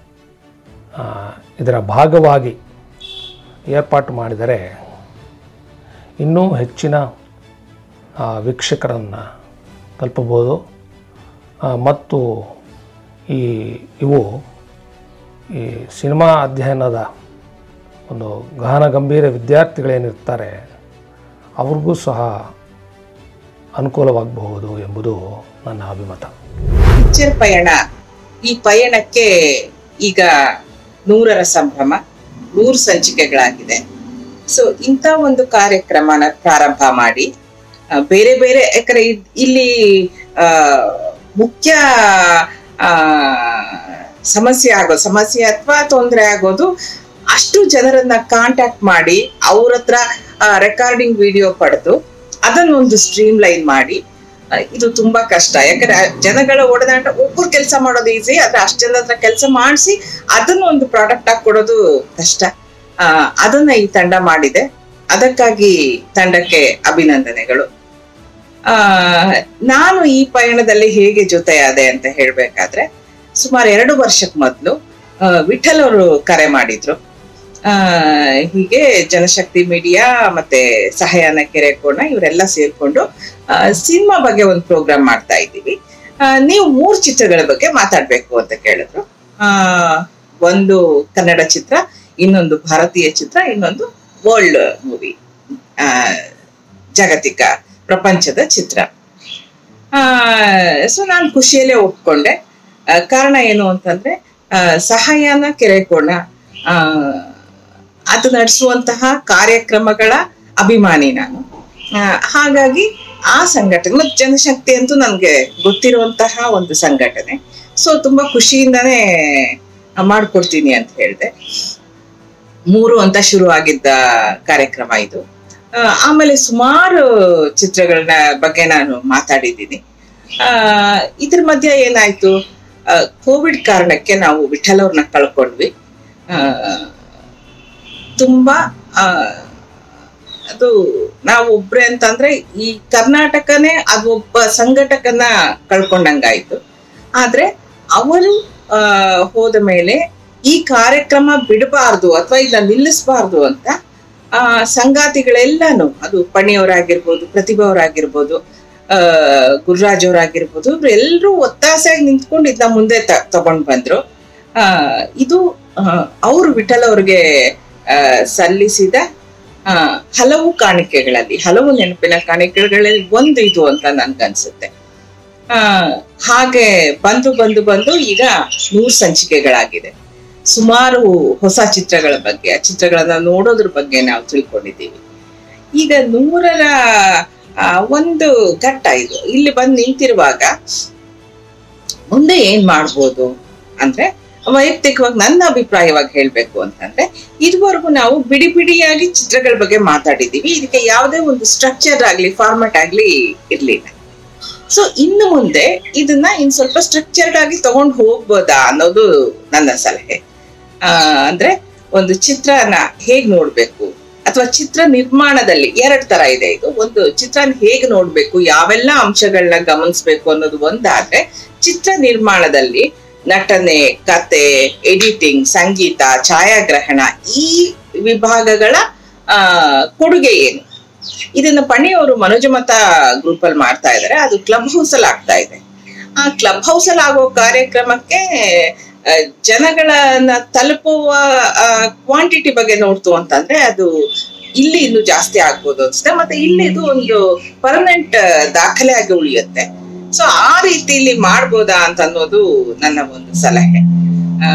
[SPEAKER 3] ಇದರ ಭಾಗವಾಗಿ ಏರ್ಪಾಟು ಮಾಡಿದರೆ ಇನ್ನೂ ಹೆಚ್ಚಿನ ಆ, ವೀಕ್ಷಕರನ್ನು ತಲುಪಬಹುದು ಆ, ಮತ್ತು ಈ ಇವು ಈ ಸಿನಿಮಾ ಅಧ್ಯಯನದ ಒಂದು ಗಹನ ಗಂಭೀರ ವಿದ್ಯಾರ್ಥಿಗಳೇನಿರ್ತಾರೆ ಅವ್ರಿಗೂ ಸಹ ಅನುಕೂಲವಾಗಬಹುದು ಎಂಬುದು ನನ್ನ ಅಭಿಮತ
[SPEAKER 4] ಪಿಕ್ಚರ್ ಪಯಣ ಈ ಪಯಣಕ್ಕೆ ಈಗ ನೂರರ ಸಂಭ್ರಮ ನೂರು ಸಂಚಿಕೆಗಳಾಗಿದೆ ಸೊ ಇಂಥ ಒಂದು ಕಾರ್ಯಕ್ರಮನ ಪ್ರಾರಂಭ ಮಾಡಿ ಆ, ಬೇರೆ ಬೇರೆ ಯಾಕಂದ್ರೆ ಇದ್- ಇಲ್ಲಿ ಆ, ಮುಖ್ಯ ಆ, ಸಮಸ್ಯೆ ಆಗೋದು ಸಮಸ್ಯೆ ಅಥವಾ ತೊಂದರೆ ಆಗೋದು ಅಷ್ಟು ಜನರನ್ನ ಕಾಂಟ್ಯಾಕ್ಟ್ ಮಾಡಿ ಅವ್ರ ಹತ್ರ ರೆಕಾರ್ಡಿಂಗ್ ವಿಡಿಯೋ ಪಡೆದು ಅದನ್ನೊಂದು ಸ್ಟ್ರೀಮ್ ಲೈನ್ ಮಾಡಿ ಆ, ಇದು ತುಂಬಾ ಕಷ್ಟ ಯಾಕಂದ್ರೆ ಆ ಜನಗಳ ಒಡನಾಟ ಒಬ್ಬರು ಕೆಲಸ ಮಾಡೋದು ಈಸಿ ಆದ್ರೆ ಅಷ್ಟು ಜನ ಹತ್ರ ಕೆಲಸ ಮಾಡಿಸಿ ಅದನ್ನ ಒಂದು ಪ್ರಾಡಕ್ಟ್ ಆಗಿ ಕೊಡೋದು ಕಷ್ಟ ಆ, ಅದನ್ನ ಈ ತಂಡ ಮಾಡಿದೆ ಅದಕ್ಕಾಗಿ ತಂಡಕ್ಕೆ ಅಭಿನಂದನೆಗಳು ಆ ನಾನು ಈ ಪಯಣದಲ್ಲಿ ಹೇಗೆ ಜೊತೆಯಾದೆ ಅಂತ ಹೇಳ್ಬೇಕಾದ್ರೆ ಸುಮಾರು ಎರಡು ವರ್ಷಕ್ಕೆ ಮೊದಲು ವಿಠಲ್ ಅವರು ಕರೆ ಮಾಡಿದ್ರು ಆ ಹೀಗೆ ಜನಶಕ್ತಿ ಮೀಡಿಯಾ ಮತ್ತೆ ಸಹಾಯನ ಕೆರೆ ಕೋಣ ಇವರೆಲ್ಲ ಸೇರ್ಕೊಂಡು ಸಿನಿಮಾ ಬಗ್ಗೆ ಒಂದು ಪ್ರೋಗ್ರಾಮ್ ಮಾಡ್ತಾ ಇದ್ದೀವಿ ಆ, ನೀವು ಮೂರು ಚಿತ್ರಗಳ ಬಗ್ಗೆ ಮಾತಾಡ್ಬೇಕು ಅಂತ ಕೇಳಿದ್ರು ಆ ಒಂದು ಕನ್ನಡ ಚಿತ್ರ ಇನ್ನೊಂದು ಭಾರತೀಯ ಚಿತ್ರ ಇನ್ನೊಂದು ವರ್ಲ್ಡ್ ಮೂವಿ ಜಾಗತಿಕ ಪ್ರಪಂಚದ ಚಿತ್ರ ಸೊ ನಾನು ಖುಷಿಯಲ್ಲೇ ಒಪ್ಕೊಂಡೆ ಆ, ಕಾರಣ ಏನು ಅಂತಂದ್ರೆ ಆ, ಸಹಾಯನ ಕೆರೆಕೋಣ ಆ, ಅದು ನಡೆಸುವಂತಹ ಕಾರ್ಯಕ್ರಮಗಳ ಅಭಿಮಾನಿ ನಾನು ಆ, ಹಾಗಾಗಿ ಆ ಸಂಘಟನೆ ಮತ್ತು ಜನಶಕ್ತಿ ಅಂತೂ ನನಗೆ ಗೊತ್ತಿರುವಂತಹ ಒಂದು ಸಂಘಟನೆ ಸೊ ತುಂಬಾ ಖುಷಿಯಿಂದಾನೇ ಮಾಡ್ಕೊಡ್ತೀನಿ ಅಂತ ಹೇಳಿದೆ ಮೂರು ಅಂತ ಶುರು ಆಗಿದ್ದ ಕಾರ್ಯಕ್ರಮ ಇದು ಆ, ಆಮೇಲೆ ಸುಮಾರು ಚಿತ್ರಗಳನ್ನ ಬಗ್ಗೆ ನಾನು ಮಾತಾಡಿದ್ದೀನಿ ಆ, ಇದ್ರ ಮಧ್ಯೆ ಏನಾಯ್ತು ಆ, ಕೋವಿಡ್ ಕಾರಣಕ್ಕೆ ನಾವು ವಿಠಲ್ ಅವ್ರನ್ನ ಕಳ್ಕೊಂಡ್ವಿ ಆ, ತುಂಬಾ ಆ, ಅದು ನಾವು ಒಬ್ರೆ ಅಂತಂದ್ರೆ ಈ ಕರ್ನಾಟಕನೇ ಅದು ಒಬ್ಬ ಸಂಘಟಕನ ಕಳ್ಕೊಂಡಂಗಾಯ್ತು ಆದ್ರೆ ಅವರು ಆ, ಹೋದ ಮೇಲೆ ಈ ಕಾರ್ಯಕ್ರಮ ಬಿಡಬಾರ್ದು ಅಥವಾ ಇದನ್ನ ನಿಲ್ಲಿಸಬಾರ್ದು ಅಂತ ಆ ಸಂಗಾತಿಗಳೆಲ್ಲಾನು ಅದು ಪಣಿಯವರಾಗಿರ್ಬೋದು ಪ್ರತಿಭಾ ಅವರಾಗಿರ್ಬೋದು ಆ ಗುರುರಾಜ್ ಅವರಾಗಿರ್ಬೋದು ಇವ್ರು ಎಲ್ಲರೂ ಒತ್ತಾಸೆಯಾಗಿ ನಿಂತ್ಕೊಂಡು ಇದನ್ನ ಮುಂದೆ ತ- ತಗೊಂಡ್ ಬಂದ್ರು ಆ ಇದು ಅವರು ವಿಠಲ್ ಅವ್ರಿಗೆ ಆ, ಸಲ್ಲಿಸಿದ ಆ, ಹಲವು ಕಾಣಿಕೆಗಳಲ್ಲಿ ಹಲವು ನೆನಪಿನ ಕಾಣಿಕೆಗಳಲ್ಲಿ ಒಂದು ಇದು ಅಂತ ನನ್ಗನ್ಸುತ್ತೆ ಆ ಹಾಗೆ ಬಂದು ಬಂದು ಬಂದು ಈಗ ನೂರು ಸಂಚಿಕೆಗಳಾಗಿದೆ ಸುಮಾರು ಹೊಸ ಚಿತ್ರಗಳ ಬಗ್ಗೆ ಆ ಚಿತ್ರಗಳನ್ನ ನೋಡೋದ್ರ ಬಗ್ಗೆ ನಾವು ತಿಳ್ಕೊಂಡಿದ್ದೀವಿ ಈಗ ನೂರರ ಆ, ಒಂದು ಘಟ್ಟ ಇದು ಇಲ್ಲಿ ಬಂದು ನಿಂತಿರುವಾಗ ಮುಂದೆ ಏನ್ ಮಾಡ್ಬೋದು ಅಂದ್ರೆ ವೈಯಕ್ತಿಕವಾಗಿ ನನ್ನ ಅಭಿಪ್ರಾಯವಾಗಿ ಹೇಳ್ಬೇಕು ಅಂತಂದ್ರೆ ಇದುವರೆಗೂ ನಾವು ಬಿಡಿ ಬಿಡಿಯಾಗಿ ಚಿತ್ರಗಳ ಬಗ್ಗೆ ಮಾತಾಡಿದೀವಿ ಇದಕ್ಕೆ ಯಾವುದೇ ಒಂದು ಸ್ಟ್ರಕ್ಚರ್ ಆಗ್ಲಿ ಫಾರ್ಮೆಟ್ ಆಗ್ಲಿ ಇರ್ಲಿಲ್ಲ ಸೊ ಇನ್ನು ಮುಂದೆ ಇದನ್ನ ಇನ್ ಸ್ವಲ್ಪ ಸ್ಟ್ರಕ್ಚರ್ಡ್ ಆಗಿ ತಗೊಂಡು ಹೋಗ್ಬೋದಾ ಅನ್ನೋದು ನನ್ನ ಸಲಹೆ ಆ, ಅಂದ್ರೆ ಒಂದು ಚಿತ್ರನ ಹೇಗ್ ನೋಡ್ಬೇಕು ಅಥವಾ ಚಿತ್ರ ನಿರ್ಮಾಣದಲ್ಲಿ ಎರಡ್ ತರ ಇದೆ ಇದು ಒಂದು ಚಿತ್ರನ ಹೇಗ್ ನೋಡ್ಬೇಕು ಯಾವೆಲ್ಲ ಅಂಶಗಳನ್ನ ಗಮನಿಸ್ಬೇಕು ಅನ್ನೋದು ಒಂದಾದ್ರೆ ಚಿತ್ರ ನಿರ್ಮಾಣದಲ್ಲಿ ನಟನೆ ಕತೆ ಎಡಿಟಿಂಗ್ ಸಂಗೀತ ಛಾಯಾಗ್ರಹಣ ಈ ವಿಭಾಗಗಳ ಆ ಕೊಡುಗೆ ಏನು ಇದನ್ನ ಪಣಿ ಅವರು ಮನೋಜಮತ ಗ್ರೂಪ್ ಅಲ್ಲಿ ಮಾಡ್ತಾ ಇದ್ದಾರೆ ಅದು ಕ್ಲಬ್ ಹೌಸ್ ಅಲ್ಲಿ ಆಗ್ತಾ ಇದೆ ಆ ಕ್ಲಬ್ ಹೌಸ್ ಅಲ್ಲಿ ಆಗೋ ಕಾರ್ಯಕ್ರಮಕ್ಕೆ ಆ, ಜನಗಳನ್ನ ತಲುಪುವ ಕ್ವಾಂಟಿಟಿ ಬಗ್ಗೆ ನೋಡ್ತು ಅಂತಂದ್ರೆ ಅದು ಇಲ್ಲಿ ಇನ್ನು ಜಾಸ್ತಿ ಆಗ್ಬೋದು ಅನ್ಸುತ್ತೆ ಮತ್ತೆ ಇಲ್ಲಿ ಇದು ಒಂದು ಪರ್ಮನೆಂಟ್ ದಾಖಲೆ ಆಗಿ ಉಳಿಯುತ್ತೆ ಸೊ ಆ ರೀತಿಲಿ ಮಾಡ್ಬೋದಾ ಅಂತ ಅನ್ನೋದು ನನ್ನ ಒಂದು ಸಲಹೆ ಆ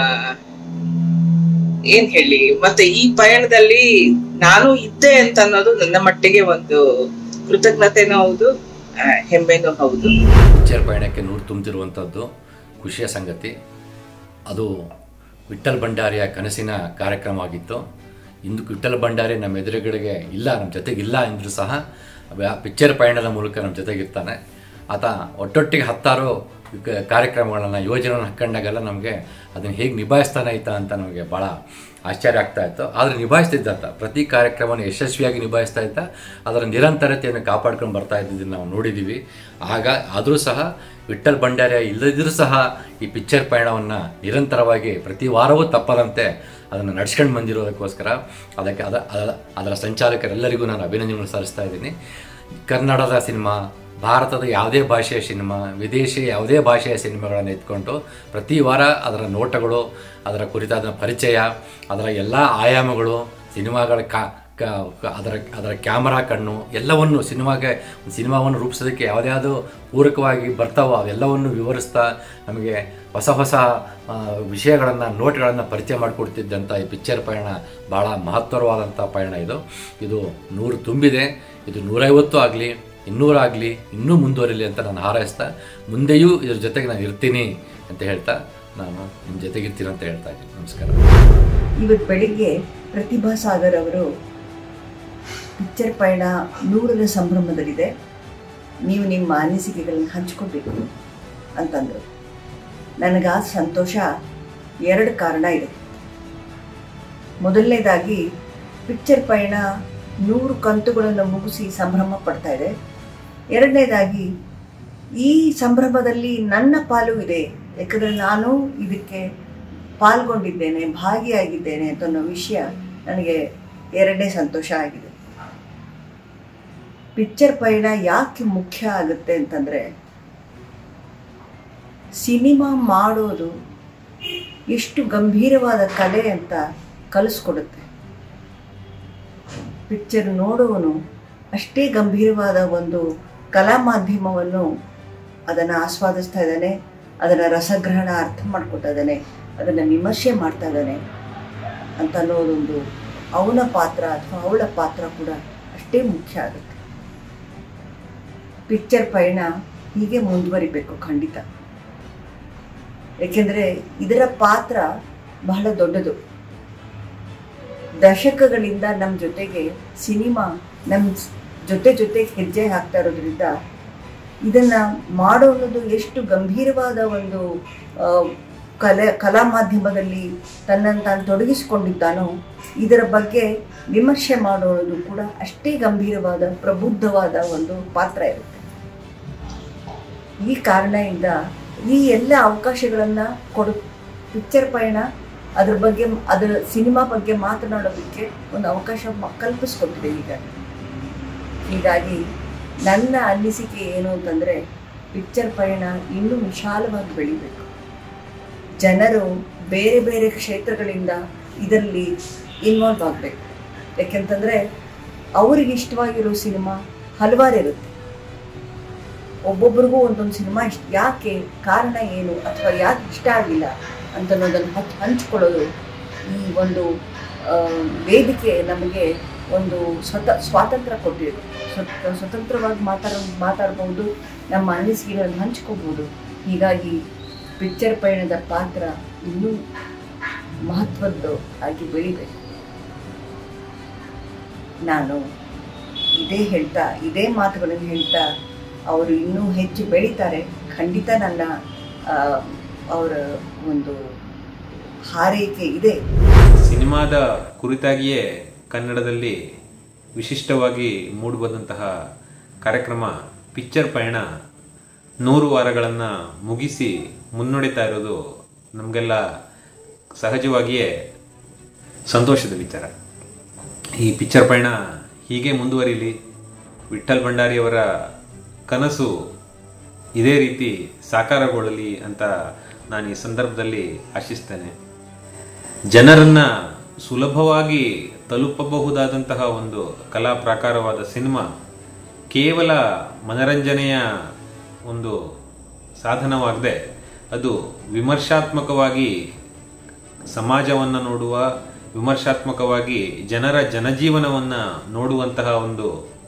[SPEAKER 4] ಏನ್ ಹೇಳಿ ಮತ್ತೆ ಈ ಪಯಣದಲ್ಲಿ ನಾನು ಇದ್ದೆ ಅಂತ ಅನ್ನೋದು ನನ್ನ ಮಟ್ಟಿಗೆ ಒಂದು ಕೃತಜ್ಞತೆನೂ ಹೌದು ಆ, ಹೆಮ್ಮೆನೂ ಹೌದು
[SPEAKER 5] ಪಿಕ್ಚರ್ ಪಯಣಕ್ಕೆ ನೂರು ತುಂಬ್ತಿರುವಂಥದ್ದು ಖುಷಿಯ ಸಂಗತಿ ಅದು ವಿಠಲ್ ಭಂಡಾರಿಯ ಕನಸಿನ ಕಾರ್ಯಕ್ರಮವಾಗಿತ್ತು ಇಂದು ವಿಠಲ್ ಭಂಡಾರಿ ನಮ್ಮ ಎದುರುಗಡೆಗೆ ಇಲ್ಲ ನಮ್ಮ ಜೊತೆಗಿಲ್ಲ ಎಂದರೂ ಸಹ ಆ ಪಿಕ್ಚರ್ ಪಯಣದ ಮೂಲಕ ನಮ್ಮ ಜೊತೆಗಿರ್ತಾನೆ ಆತ ಒಟ್ಟೊಟ್ಟಿಗೆ ಹತ್ತಾರು ಕ- ಕಾರ್ಯಕ್ರಮಗಳನ್ನು ಯೋಜನೆಗಳನ್ನು ಹಾಕೊಂಡಾಗೆಲ್ಲ ನಮಗೆ ಅದನ್ನು ಹೇಗೆ ನಿಭಾಯಿಸ್ತಾನೆ ಆಯ್ತಾ ಅಂತ ನಮಗೆ ಭಾಳ ಆಶ್ಚರ್ಯ ಆಗ್ತಾ ಇತ್ತು ಆದರೆ ನಿಭಾಯಿಸ್ತಿದ್ದಂತ ಪ್ರತಿ ಕಾರ್ಯಕ್ರಮವನ್ನು ಯಶಸ್ವಿಯಾಗಿ ನಿಭಾಯಿಸ್ತಾ ಇದ್ದ ಅದರ ನಿರಂತರತೆಯನ್ನು ಕಾಪಾಡ್ಕೊಂಡು ಬರ್ತಾ ಇದ್ದಿದ್ದನ್ನು ನಾವು ನೋಡಿದ್ದೀವಿ ಆಗ ಆದರೂ ಸಹ ವಿಠಲ್ ಭಂಡಾರಿಯ ಇಲ್ಲದಿದ್ದರೂ ಸಹ ಈ ಪಿಕ್ಚರ್ ಪಯಣವನ್ನು ನಿರಂತರವಾಗಿ ಪ್ರತಿ ವಾರವೂ ತಪ್ಪದಂತೆ ಅದನ್ನು ನಡ್ಸ್ಕೊಂಡು ಬಂದಿರೋದಕ್ಕೋಸ್ಕರ ಅದಕ್ಕೆ ಅದ ಅದ- ಅದರ ಸಂಚಾಲಕರೆಲ್ಲರಿಗೂ ನಾನು ಅಭಿನಂದನೆಗಳು ಸಲ್ಲಿಸ್ತಾ ಇದ್ದೀನಿ ಕನ್ನಡದ ಸಿನಿಮಾ ಭಾರತದ ಯಾವುದೇ ಭಾಷೆಯ ಸಿನಿಮಾ ವಿದೇಶಿ ಯಾವುದೇ ಭಾಷೆಯ ಸಿನಿಮಾಗಳನ್ನು ಎತ್ಕೊಂಡು ಪ್ರತಿ ವಾರ ಅದರ ನೋಟಗಳು ಅದರ ಕುರಿತಾದ ಪರಿಚಯ ಅದರ ಎಲ್ಲ ಆಯಾಮಗಳು ಸಿನಿಮಾಗಳ ಕಾ ಕ- ಕ- ಅದರ ಅದರ ಕ್ಯಾಮರಾ ಕಣ್ಣು ಎಲ್ಲವನ್ನು ಸಿನಿಮಾಗೆ ಒಂದು ಸಿನಿಮಾವನ್ನು ರೂಪಿಸೋದಕ್ಕೆ ಯಾವುದ್ಯಾವುದು ಪೂರಕವಾಗಿ ಬರ್ತಾವೋ ಅವೆಲ್ಲವನ್ನು ವಿವರಿಸ್ತಾ ನಮಗೆ ಹೊಸ ಹೊಸ ವಿಷಯಗಳನ್ನು ನೋಟ್ಗಳನ್ನು ಪರಿಚಯ ಮಾಡಿಕೊಡ್ತಿದ್ದಂಥ ಈ ಪಿಕ್ಚರ್ ಪಯಣ ಭಾಳ ಮಹತ್ತರವಾದಂಥ ಪಯಣ ಇದು ಇದು ನೂರು ತುಂಬಿದೆ ಇದು ನೂರೈವತ್ತು ಆಗಲಿ ಇನ್ನೂರಾಗಲಿ ಇನ್ನೂ ಮುಂದುವರಿಲಿ ಅಂತ ನಾನು ಹಾರೈಸ್ತಾ ಮುಂದೆಯೂ ಇದ್ರ ಜೊತೆಗೆ ನಾನು ಇರ್ತೀನಿ ಅಂತ ಹೇಳ್ತಾ ನಾನು ನಿಮ್ಮ ಜೊತೆಗಿರ್ತೀನಿ ಅಂತ ಹೇಳ್ತಾ ಇದ್ದೀನಿ ನಮಸ್ಕಾರ
[SPEAKER 6] ಇವತ್ತು ಬೆಳಿಗ್ಗೆ ಪ್ರತಿಭಾ ಸಾಗರ್ ಅವರು ಪಿಕ್ಚರ್ ಪಯಣ ನೂರರ ಸಂಭ್ರಮದಲ್ಲಿದೆ ನೀವು ನಿಮ್ಮ ಅನಿಸಿಕೆಗಳನ್ನು ಹಂಚ್ಕೋಬೇಕು ಅಂತಂದರು ನನಗೆ ಆ ಸಂತೋಷ ಎರಡು ಕಾರಣ ಇದೆ ಮೊದಲನೇದಾಗಿ ಪಿಕ್ಚರ್ ಪಯಣ ನೂರು ಕಂತುಗಳನ್ನು ಮುಗಿಸಿ ಸಂಭ್ರಮ ಪಡ್ತಾ ಇದೆ ಎರಡನೇದಾಗಿ ಈ ಸಂಭ್ರಮದಲ್ಲಿ ನನ್ನ ಪಾಲು ಇದೆ ಯಾಕಂದರೆ ನಾನು ಇದಕ್ಕೆ ಪಾಲ್ಗೊಂಡಿದ್ದೇನೆ ಭಾಗಿಯಾಗಿದ್ದೇನೆ ಅಂತ ಅನ್ನೋ ವಿಷಯ ನನಗೆ ಎರಡನೇ ಸಂತೋಷ ಆಗಿದೆ ಪಿಕ್ಚರ್ ಪಯಣ ಯಾಕೆ ಮುಖ್ಯ ಆಗುತ್ತೆ ಅಂತಂದರೆ ಸಿನಿಮಾ ಮಾಡೋದು ಎಷ್ಟು ಗಂಭೀರವಾದ ಕಲೆ ಅಂತ ಕಲಿಸ್ಕೊಡುತ್ತೆ ಪಿಕ್ಚರ್ ನೋಡುವನು ಅಷ್ಟೇ ಗಂಭೀರವಾದ ಒಂದು ಕಲಾ ಮಾಧ್ಯಮವನ್ನು ಅದನ್ನು ಆಸ್ವಾದಿಸ್ತಾ ಇದ್ದಾನೆ ಅದನ್ನು ರಸಗ್ರಹಣ ಅರ್ಥ ಮಾಡ್ಕೊತಾ ಇದ್ದಾನೆ ಅದನ್ನು ವಿಮರ್ಶೆ ಮಾಡ್ತಾ ಇದ್ದಾನೆ ಅಂತ ಅನ್ನೋದೊಂದು ಅವನ ಪಾತ್ರ ಅಥವಾ ಅವಳ ಪಾತ್ರ ಕೂಡ ಅಷ್ಟೇ ಮುಖ್ಯ ಆಗುತ್ತೆ ಪಿಕ್ಚರ್ ಪಯಣ ಹೀಗೆ ಮುಂದುವರಿಬೇಕು ಖಂಡಿತ ಏಕೆಂದರೆ ಇದರ ಪಾತ್ರ ಬಹಳ ದೊಡ್ಡದು ದಶಕಗಳಿಂದ ನಮ್ಮ ಜೊತೆಗೆ ಸಿನಿಮಾ ನಮ್ಮ ಜೊತೆ ಜೊತೆ ಹೆಜ್ಜೆ ಹಾಕ್ತಾ ಇರೋದ್ರಿಂದ ಇದನ್ನ ಮಾಡೋದು ಎಷ್ಟು ಗಂಭೀರವಾದ ಒಂದು ಆ, ಕಲೆ ಕಲಾ ಮಾಧ್ಯಮದಲ್ಲಿ ತನ್ನನ್ನು ತಾನು ತೊಡಗಿಸಿಕೊಂಡಿದ್ದಾನೋ ಇದರ ಬಗ್ಗೆ ವಿಮರ್ಶೆ ಮಾಡೋದು ಕೂಡ ಅಷ್ಟೇ ಗಂಭೀರವಾದ ಪ್ರಬುದ್ಧವಾದ ಒಂದು ಪಾತ್ರ ಇರುತ್ತೆ ಈ ಕಾರಣದಿಂದ ಈ ಎಲ್ಲ ಅವಕಾಶಗಳನ್ನು ಕೊಡು ಪಿಕ್ಚರ್ ಪಯಣ ಅದ್ರ ಬಗ್ಗೆ ಅದರ ಸಿನಿಮಾ ಬಗ್ಗೆ ಮಾತನಾಡೋದಕ್ಕೆ ಒಂದು ಅವಕಾಶ ಮ- ಕಲ್ಪಿಸ್ಕೊಟ್ಟಿದೆ ಈಗ ಹೀಗಾಗಿ ನನ್ನ ಅನಿಸಿಕೆ ಏನು ಅಂತಂದರೆ ಪಿಕ್ಚರ್ ಪಯಣ ಇನ್ನೂ ವಿಶಾಲವಾಗಿ ಬೆಳಿಬೇಕು ಜನರು ಬೇರೆ ಬೇರೆ ಕ್ಷೇತ್ರಗಳಿಂದ ಇದರಲ್ಲಿ ಇನ್ವಾಲ್ವ್ ಆಗಬೇಕು ಯಾಕೆಂತಂದರೆ ಅವ್ರಿಗೆ ಇಷ್ಟವಾಗಿರೋ ಸಿನಿಮಾ ಹಲವಾರು ಇರುತ್ತೆ ಒಬ್ಬೊಬ್ರಿಗೂ ಒಂದೊಂದು ಸಿನಿಮಾ ಇಷ್ಟ ಯಾಕೆ ಕಾರಣ ಏನು ಅಥವಾ ಯಾಕೆ ಇಷ್ಟ ಆಗಿಲ್ಲ ಅಂತನ್ನೋದನ್ನು ಹಂಚ್ ಹಂಚ್ಕೊಳ್ಳೋದು ಈ ಒಂದು ಆ, ವೇದಿಕೆ ನಮಗೆ ಒಂದು ಸ್ವತ ಸ್ವಾತಂತ್ರ್ಯ ಕೊಟ್ಟಿದೆ ಸ್ವತ ಸ್ವತಂತ್ರವಾಗಿ ಮಾತಾಡ ಮಾತಾಡ್ಬೋದು ನಮ್ಮ ಅನಿಸಿಕೆಗಳನ್ನು ಹಂಚ್ಕೋಬೋದು ಹೀಗಾಗಿ ಪಿಕ್ಚರ್ ಪಯಣದ ಪಾತ್ರ ಇನ್ನೂ ಮಹತ್ವದ್ದು ಆಗಿ ಬೆಳಿಬೇಕು ನಾನು ಇದೇ ಹೇಳ್ತಾ ಇದೇ ಮಾತುಗಳನ್ನು ಹೇಳ್ತಾ ಅವರು ಇನ್ನೂ ಹೆಚ್ಚು ಬೆಳೀತಾರೆ ಖಂಡಿತ ನನ್ನ ಆ, ಅವರ ಒಂದು ಹಾರೈಕೆ ಇದೆ
[SPEAKER 7] ಸಿನಿಮಾದ ಕುರಿತಾಗಿಯೇ ಕನ್ನಡದಲ್ಲಿ ವಿಶಿಷ್ಟವಾಗಿ ಮೂಡಿಬಂದಂತಹ ಕಾರ್ಯಕ್ರಮ ಪಿಕ್ಚರ್ ಪಯಣ ನೂರು ವಾರಗಳನ್ನು ಮುಗಿಸಿ ಮುನ್ನಡೆತಾ ಇರೋದು ನಮಗೆಲ್ಲ ಸಹಜವಾಗಿಯೇ ಸಂತೋಷದ ವಿಚಾರ ಈ ಪಿಕ್ಚರ್ ಪಯಣ ಹೀಗೆ ಮುಂದುವರಿಲಿ ವಿಠಲ್ ಭಂಡಾರಿಯವರ ಕನಸು ಇದೇ ರೀತಿ ಸಾಕಾರಗೊಳ್ಳಲಿ ಅಂತ ನಾನು ಈ ಸಂದರ್ಭದಲ್ಲಿ ಆಶಿಸ್ತೇನೆ ಜನರನ್ನ ಸುಲಭವಾಗಿ ತಲುಪಬಹುದಾದಂತಹ ಒಂದು ಕಲಾ ಪ್ರಾಕಾರವಾದ ಸಿನಿಮಾ ಕೇವಲ ಮನರಂಜನೆಯ ಒಂದು ಸಾಧನವಾಗದೆ ಅದು ವಿಮರ್ಶಾತ್ಮಕವಾಗಿ ಸಮಾಜವನ್ನು ನೋಡುವ ವಿಮರ್ಶಾತ್ಮಕವಾಗಿ ಜನರ ಜನಜೀವನವನ್ನ ನೋಡುವಂತಹ ಒಂದು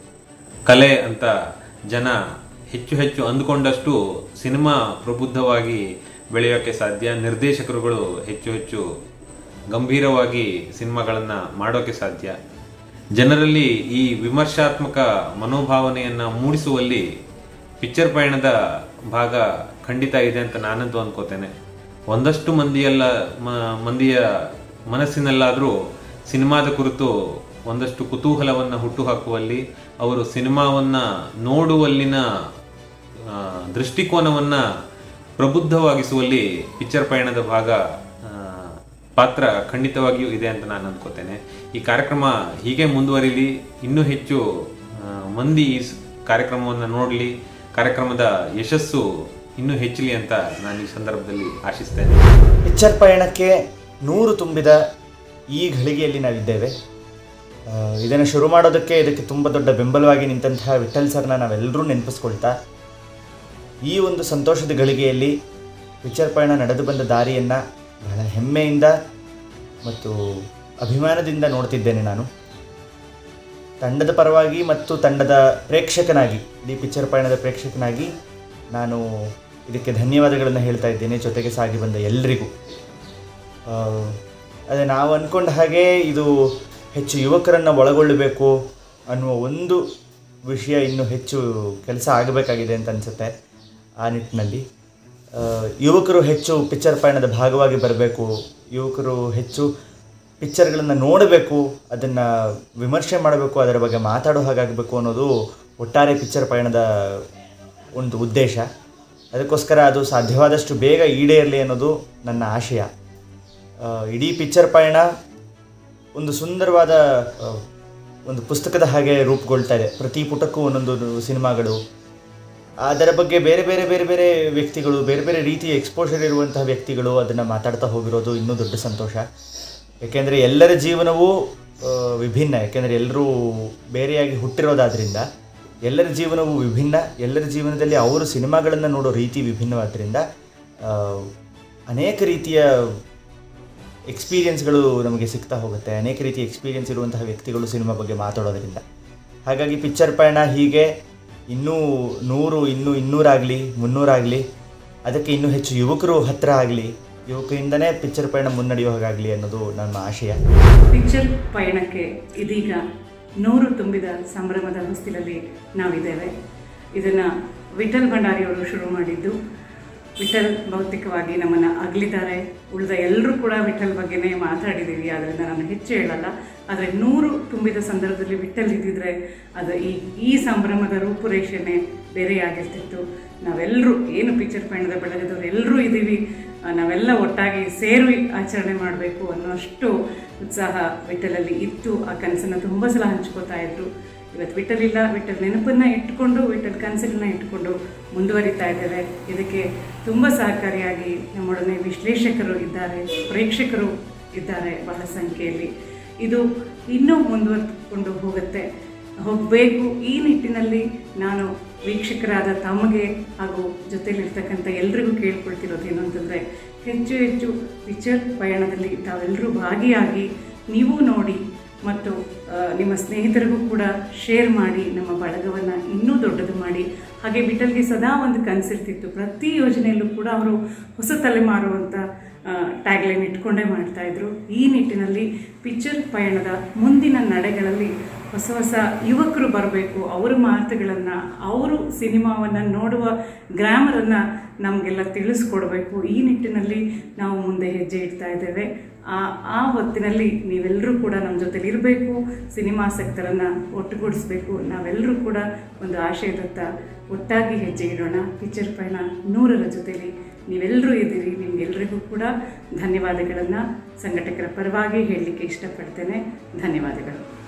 [SPEAKER 7] ಕಲೆ ಅಂತ ಜನ ಹೆಚ್ಚು ಹೆಚ್ಚು ಅಂದುಕೊಂಡಷ್ಟು ಸಿನಿಮಾ ಪ್ರಬುದ್ಧವಾಗಿ ಬೆಳೆಯೋಕ್ಕೆ ಸಾಧ್ಯ ನಿರ್ದೇಶಕರುಗಳು ಹೆಚ್ಚು ಹೆಚ್ಚು ಗಂಭೀರವಾಗಿ ಸಿನಿಮಾಗಳನ್ನು ಮಾಡೋಕ್ಕೆ ಸಾಧ್ಯ ಜನರಲ್ಲಿ ಈ ವಿಮರ್ಶಾತ್ಮಕ ಮನೋಭಾವನೆಯನ್ನು ಮೂಡಿಸುವಲ್ಲಿ ಪಿಕ್ಚರ್ ಪಯಣದ ಭಾಗ ಖಂಡಿತ ಇದೆ ಅಂತ ನಾನಂತೂ ಅನ್ಕೋತೇನೆ ಒಂದಷ್ಟು ಮಂದಿಯಲ್ಲ ಮ- ಮಂದಿಯ ಮನಸ್ಸಿನಲ್ಲಾದರೂ ಸಿನಿಮಾದ ಕುರಿತು ಒಂದಷ್ಟು ಕುತೂಹಲವನ್ನು ಹುಟ್ಟುಹಾಕುವಲ್ಲಿ ಅವರು ಸಿನಿಮಾವನ್ನ ನೋಡುವಲ್ಲಿನ ಆ, ದೃಷ್ಟಿಕೋನವನ್ನ ಪ್ರಬುದ್ಧವಾಗಿಸುವಲ್ಲಿ ಪಿಕ್ಚರ್ ಪಯಣದ ಭಾಗ ಆ, ಪಾತ್ರ ಖಂಡಿತವಾಗಿಯೂ ಇದೆ ಅಂತ ನಾನು ಅಂದ್ಕೋತೇನೆ ಈ ಕಾರ್ಯಕ್ರಮ ಹೀಗೆ ಮುಂದುವರಿಲಿ ಇನ್ನೂ ಹೆಚ್ಚು ಆ, ಮಂದಿ ಈ ಸ್- ಕಾರ್ಯಕ್ರಮವನ್ನು ನೋಡಲಿ ಕಾರ್ಯಕ್ರಮದ ಯಶಸ್ಸು ಇನ್ನೂ ಹೆಚ್ಚಲಿ ಅಂತ ನಾನು ಈ ಸಂದರ್ಭದಲ್ಲಿ ಆಶಿಸ್ತೇನೆ
[SPEAKER 8] ಪಿಕ್ಚರ್ ಪಯಣಕ್ಕೆ ನೂರು ತುಂಬಿದ ಈ ಘಳಿಗೆಯಲ್ಲಿ ನಾವಿದ್ದೇವೆ ಆ, ಇದನ್ನು ಶುರು ಮಾಡೋದಕ್ಕೆ ಇದಕ್ಕೆ ತುಂಬ ದೊಡ್ಡ ಬೆಂಬಲವಾಗಿ ನಿಂತಹ ವಿಠಲ್ ಸರ್ನ ನಾವೆಲ್ಲರೂ ನೆನಪಿಸ್ಕೊಳ್ತಾ ಈ ಒಂದು ಸಂತೋಷದ ಗಳಿಗೆಯಲ್ಲಿ ಪಿಕ್ಚರ್ ಪಯಣ ನಡೆದು ಬಂದ ದಾರಿಯನ್ನು ಬಹಳ ಹೆಮ್ಮೆಯಿಂದ ಮತ್ತು ಅಭಿಮಾನದಿಂದ ನೋಡ್ತಿದ್ದೇನೆ ನಾನು ತಂಡದ ಪರವಾಗಿ ಮತ್ತು ತಂಡದ ಪ್ರೇಕ್ಷಕನಾಗಿ ಇಡೀ ಪಿಕ್ಚರ್ ಪಯಣದ ಪ್ರೇಕ್ಷಕನಾಗಿ ನಾನು ಇದಕ್ಕೆ ಧನ್ಯವಾದಗಳನ್ನು ಹೇಳ್ತಾ ಇದ್ದೇನೆ ಜೊತೆಗೆ ಸಾಗಿ ಬಂದ ಎಲ್ರಿಗೂ ಆ, ಅದೇ ನಾವು ಅಂದ್ಕೊಂಡ ಹಾಗೆ ಇದು ಹೆಚ್ಚು ಯುವಕರನ್ನು ಒಳಗೊಳ್ಳಬೇಕು ಅನ್ನುವ ಒಂದು ವಿಷಯ ಇನ್ನೂ ಹೆಚ್ಚು ಕೆಲಸ ಆಗಬೇಕಾಗಿದೆ ಅಂತ ಅನಿಸುತ್ತೆ ಆ ನಿಟ್ಟಿನಲ್ಲಿ ಆ, ಯುವಕರು ಹೆಚ್ಚು ಪಿಕ್ಚರ್ ಪಯಣದ ಭಾಗವಾಗಿ ಬರಬೇಕು ಯುವಕರು ಹೆಚ್ಚು ಪಿಕ್ಚರ್ಗಳನ್ನು ನೋಡಬೇಕು ಅದನ್ನು ವಿಮರ್ಶೆ ಮಾಡಬೇಕು ಅದರ ಬಗ್ಗೆ ಮಾತಾಡೋ ಹಾಗಾಗಬೇಕು ಅನ್ನೋದು ಒಟ್ಟಾರೆ ಪಿಕ್ಚರ್ ಪಯಣದ ಒಂದು ಉದ್ದೇಶ ಅದಕ್ಕೋಸ್ಕರ ಅದು ಸಾಧ್ಯವಾದಷ್ಟು ಬೇಗ ಈಡೇರಲಿ ಅನ್ನೋದು ನನ್ನ ಆಶಯ ಆ, ಇಡೀ ಪಿಕ್ಚರ್ ಪಯಣ ಒಂದು ಸುಂದರವಾದ ಆ, ಒಂದು ಪುಸ್ತಕದ ಹಾಗೆ ರೂಪುಗೊಳ್ತಾ ಇದೆ ಪ್ರತಿ ಪುಟಕ್ಕೂ ಒಂದೊಂದು ಸಿನಿಮಾಗಳು ಅದರ ಬಗ್ಗೆ ಬೇರೆ ಬೇರೆ ಬೇರೆ ಬೇರೆ ವ್ಯಕ್ತಿಗಳು ಬೇರೆ ಬೇರೆ ರೀತಿಯ ಎಕ್ಸ್ಪೋಷರ್ ಇರುವಂತಹ ವ್ಯಕ್ತಿಗಳು ಅದನ್ನು ಮಾತಾಡ್ತಾ ಹೋಗಿರೋದು ಇನ್ನೂ ದೊಡ್ಡ ಸಂತೋಷ ಏಕೆಂದರೆ ಎಲ್ಲರ ಜೀವನವೂ ಆ, ವಿಭಿನ್ನ ಯಾಕೆಂದರೆ ಎಲ್ಲರೂ ಬೇರೆಯಾಗಿ ಹುಟ್ಟಿರೋದಾದ್ರಿಂದ ಎಲ್ಲರ ಜೀವನವೂ ವಿಭಿನ್ನ ಎಲ್ಲರ ಜೀವನದಲ್ಲಿ ಅವರು ಸಿನಿಮಾಗಳನ್ನು ನೋಡೋ ರೀತಿ ವಿಭಿನ್ನವಾದ್ದರಿಂದ ಆ, ಅನೇಕ ರೀತಿಯ ಎಕ್ಸ್ಪೀರಿಯನ್ಸ್ಗಳು ನಮಗೆ ಸಿಗ್ತಾ ಹೋಗುತ್ತೆ ಅನೇಕ ರೀತಿಯ ಎಕ್ಸ್ಪೀರಿಯನ್ಸ್ ಇರುವಂತಹ ವ್ಯಕ್ತಿಗಳು ಸಿನಿಮಾ ಬಗ್ಗೆ ಮಾತಾಡೋದರಿಂದ ಹಾಗಾಗಿ ಪಿಕ್ಚರ್ ಪಯಣ ಹೀಗೆ ಇನ್ನೂ ನೂರು ಇನ್ನೂ ಇನ್ನೂರಾಗಲಿ ಮುನ್ನೂರಾಗಲಿ ಅದಕ್ಕೆ ಇನ್ನೂ ಹೆಚ್ಚು ಯುವಕರು ಹತ್ತಿರ ಆಗಲಿ ಯುವಕರಿಂದನೇ ಪಿಕ್ಚರ್ ಪಯಣ ಮುನ್ನಡೆಯೋ ಹಾಗಾಗಲಿ ಅನ್ನೋದು ನಮ್ಮ ಆಶಯ
[SPEAKER 9] ಪಿಕ್ಚರ್ ಪಯಣಕ್ಕೆ ಇದೀಗ ನೂರು ತುಂಬಿದ ಸಂಭ್ರಮದ ಹೊಸ್ತಿಲಲ್ಲಿ ನಾವಿದ್ದೇವೆ ಇದನ್ನು ವಿಠಲ್ ಭಂಡಾರಿಯವರು ಶುರು ಮಾಡಿದ್ದು ವಿಠಲ್ ಭೌತಿಕವಾಗಿ ನಮ್ಮನ್ನು ಅಗಲಿದ್ದಾರೆ ಉಳಿದ ಎಲ್ಲರೂ ಕೂಡ ವಿಠಲ್ ಬಗ್ಗೆನೇ ಮಾತಾಡಿದ್ದೀವಿ ಅದರಿಂದ ನಾನು ಹೆಚ್ಚು ಹೇಳಲ್ಲ ಆದರೆ ನೂರು ತುಂಬಿದ ಸಂದರ್ಭದಲ್ಲಿ ವಿಠಲ್ ಇದ್ದಿದ್ರೆ ಅದು ಈ ಈ ಸಂಭ್ರಮದ ರೂಪುರೇಷೆನೇ ಬೇರೆಯಾಗಿರ್ತಿತ್ತು ನಾವೆಲ್ಲರೂ ಏನು ಪಿಕ್ಚರ್ ಪಯಣದ ಬೆಳಗದವ್ರು ಎಲ್ಲರೂ ಇದ್ದೀವಿ ಆ, ನಾವೆಲ್ಲ ಒಟ್ಟಾಗಿ ಸೇರಿ ಆಚರಣೆ ಮಾಡಬೇಕು ಅನ್ನೋಷ್ಟು ಉತ್ಸಾಹ ವಿಠಲಲ್ಲಿ ಇತ್ತು ಆ ಕನಸನ್ನು ತುಂಬ ಸಲ ಹಂಚ್ಕೋತಾ ಇದ್ರು ಇವತ್ತು ವಿಠಲ್ ಇಲ್ಲ ವಿಠಲ್ ನೆನಪನ್ನ ಇಟ್ಕೊಂಡು ವಿಠಲ್ ಕನಸನ್ನ ಇಟ್ಕೊಂಡು ಮುಂದುವರಿತಾ ಇದ್ದೇವೆ ಇದಕ್ಕೆ ತುಂಬ ಸಹಕಾರಿಯಾಗಿ ನಮ್ಮೊಡನೆ ವಿಶ್ಲೇಷಕರು ಇದ್ದಾರೆ ಪ್ರೇಕ್ಷಕರು ಇದ್ದಾರೆ ಬಹಳ ಸಂಖ್ಯೆಯಲ್ಲಿ ಇದು ಇನ್ನೂ ಮುಂದುವರೆದುಕೊಂಡು ಹೋಗುತ್ತೆ ಹೋಗಬೇಕು ಈ ನಿಟ್ಟಿನಲ್ಲಿ ನಾನು ವೀಕ್ಷಕರಾದ ತಮಗೆ ಹಾಗೂ ಜೊತೆಲಿರ್ತಕ್ಕಂಥ ಎಲ್ರಿಗೂ ಕೇಳ್ಕೊಳ್ತಿರೋದು ಏನು ಅಂತಂದರೆ ಹೆಚ್ಚು ಹೆಚ್ಚು ಪಿಕ್ಚರ್ ಪಯಣದಲ್ಲಿ ತಾವೆಲ್ಲರೂ ಭಾಗಿಯಾಗಿ ನೀವು ನೋಡಿ ಮತ್ತು ಆ, ನಿಮ್ಮ ಸ್ನೇಹಿತರಿಗೂ ಕೂಡ ಶೇರ್ ಮಾಡಿ ನಮ್ಮ ಬಳಗವನ್ನು ಇನ್ನೂ ದೊಡ್ಡದು ಮಾಡಿ ಹಾಗೆ ವಿಠಲ್ಗೆ ಸದಾ ಒಂದು ಕನಸಿರ್ತಿತ್ತು ಪ್ರತಿ ಯೋಜನೆಯಲ್ಲೂ ಕೂಡ ಅವರು ಹೊಸ ತಲೆಮಾರು ಅಂತ ಟ್ಯಾಗ್ಲೈನ್ ಇಟ್ಕೊಂಡೇ ಮಾಡ್ತಾ ಇದ್ರು ಈ ನಿಟ್ಟಿನಲ್ಲಿ ಪಿಕ್ಚರ್ ಪಯಣದ ಮುಂದಿನ ನಡೆಗಳಲ್ಲಿ ಹೊಸ ಹೊಸ ಯುವಕರು ಬರಬೇಕು ಅವರ ಮಾತುಗಳನ್ನು ಅವರು ಸಿನಿಮಾವನ್ನು ನೋಡುವ ಗ್ರಾಮರನ್ನು ನಮಗೆಲ್ಲ ತಿಳಿಸ್ಕೊಡ್ಬೇಕು ಈ ನಿಟ್ಟಿನಲ್ಲಿ ನಾವು ಮುಂದೆ ಹೆಜ್ಜೆ ಇಡ್ತಾ ಇದ್ದೇವೆ ಆ ಆ ಹೊತ್ತಿನಲ್ಲಿ ನೀವೆಲ್ಲರೂ ಕೂಡ ನಮ್ಮ ಜೊತೆಲಿ ಇರಬೇಕು ಸಿನಿಮಾಸಕ್ತರನ್ನು ಒಟ್ಟುಗೂಡಿಸ್ಬೇಕು ನಾವೆಲ್ಲರೂ ಕೂಡ ಒಂದು ಆಶಯದತ್ತ ಒಟ್ಟಾಗಿ ಹೆಜ್ಜೆ ಇಡೋಣ ಪಿಕ್ಚರ್ ಪಯಣ ನೂರರ ಜೊತೆಲಿ ನೀವೆಲ್ಲರೂ ಇದ್ದೀರಿ ನಿಮಗೆಲ್ಲರಿಗೂ ಕೂಡ ಧನ್ಯವಾದಗಳನ್ನು ಸಂಘಟಕರ ಪರವಾಗಿ ಹೇಳಲಿಕ್ಕೆ ಇಷ್ಟಪಡ್ತೇನೆ ಧನ್ಯವಾದಗಳು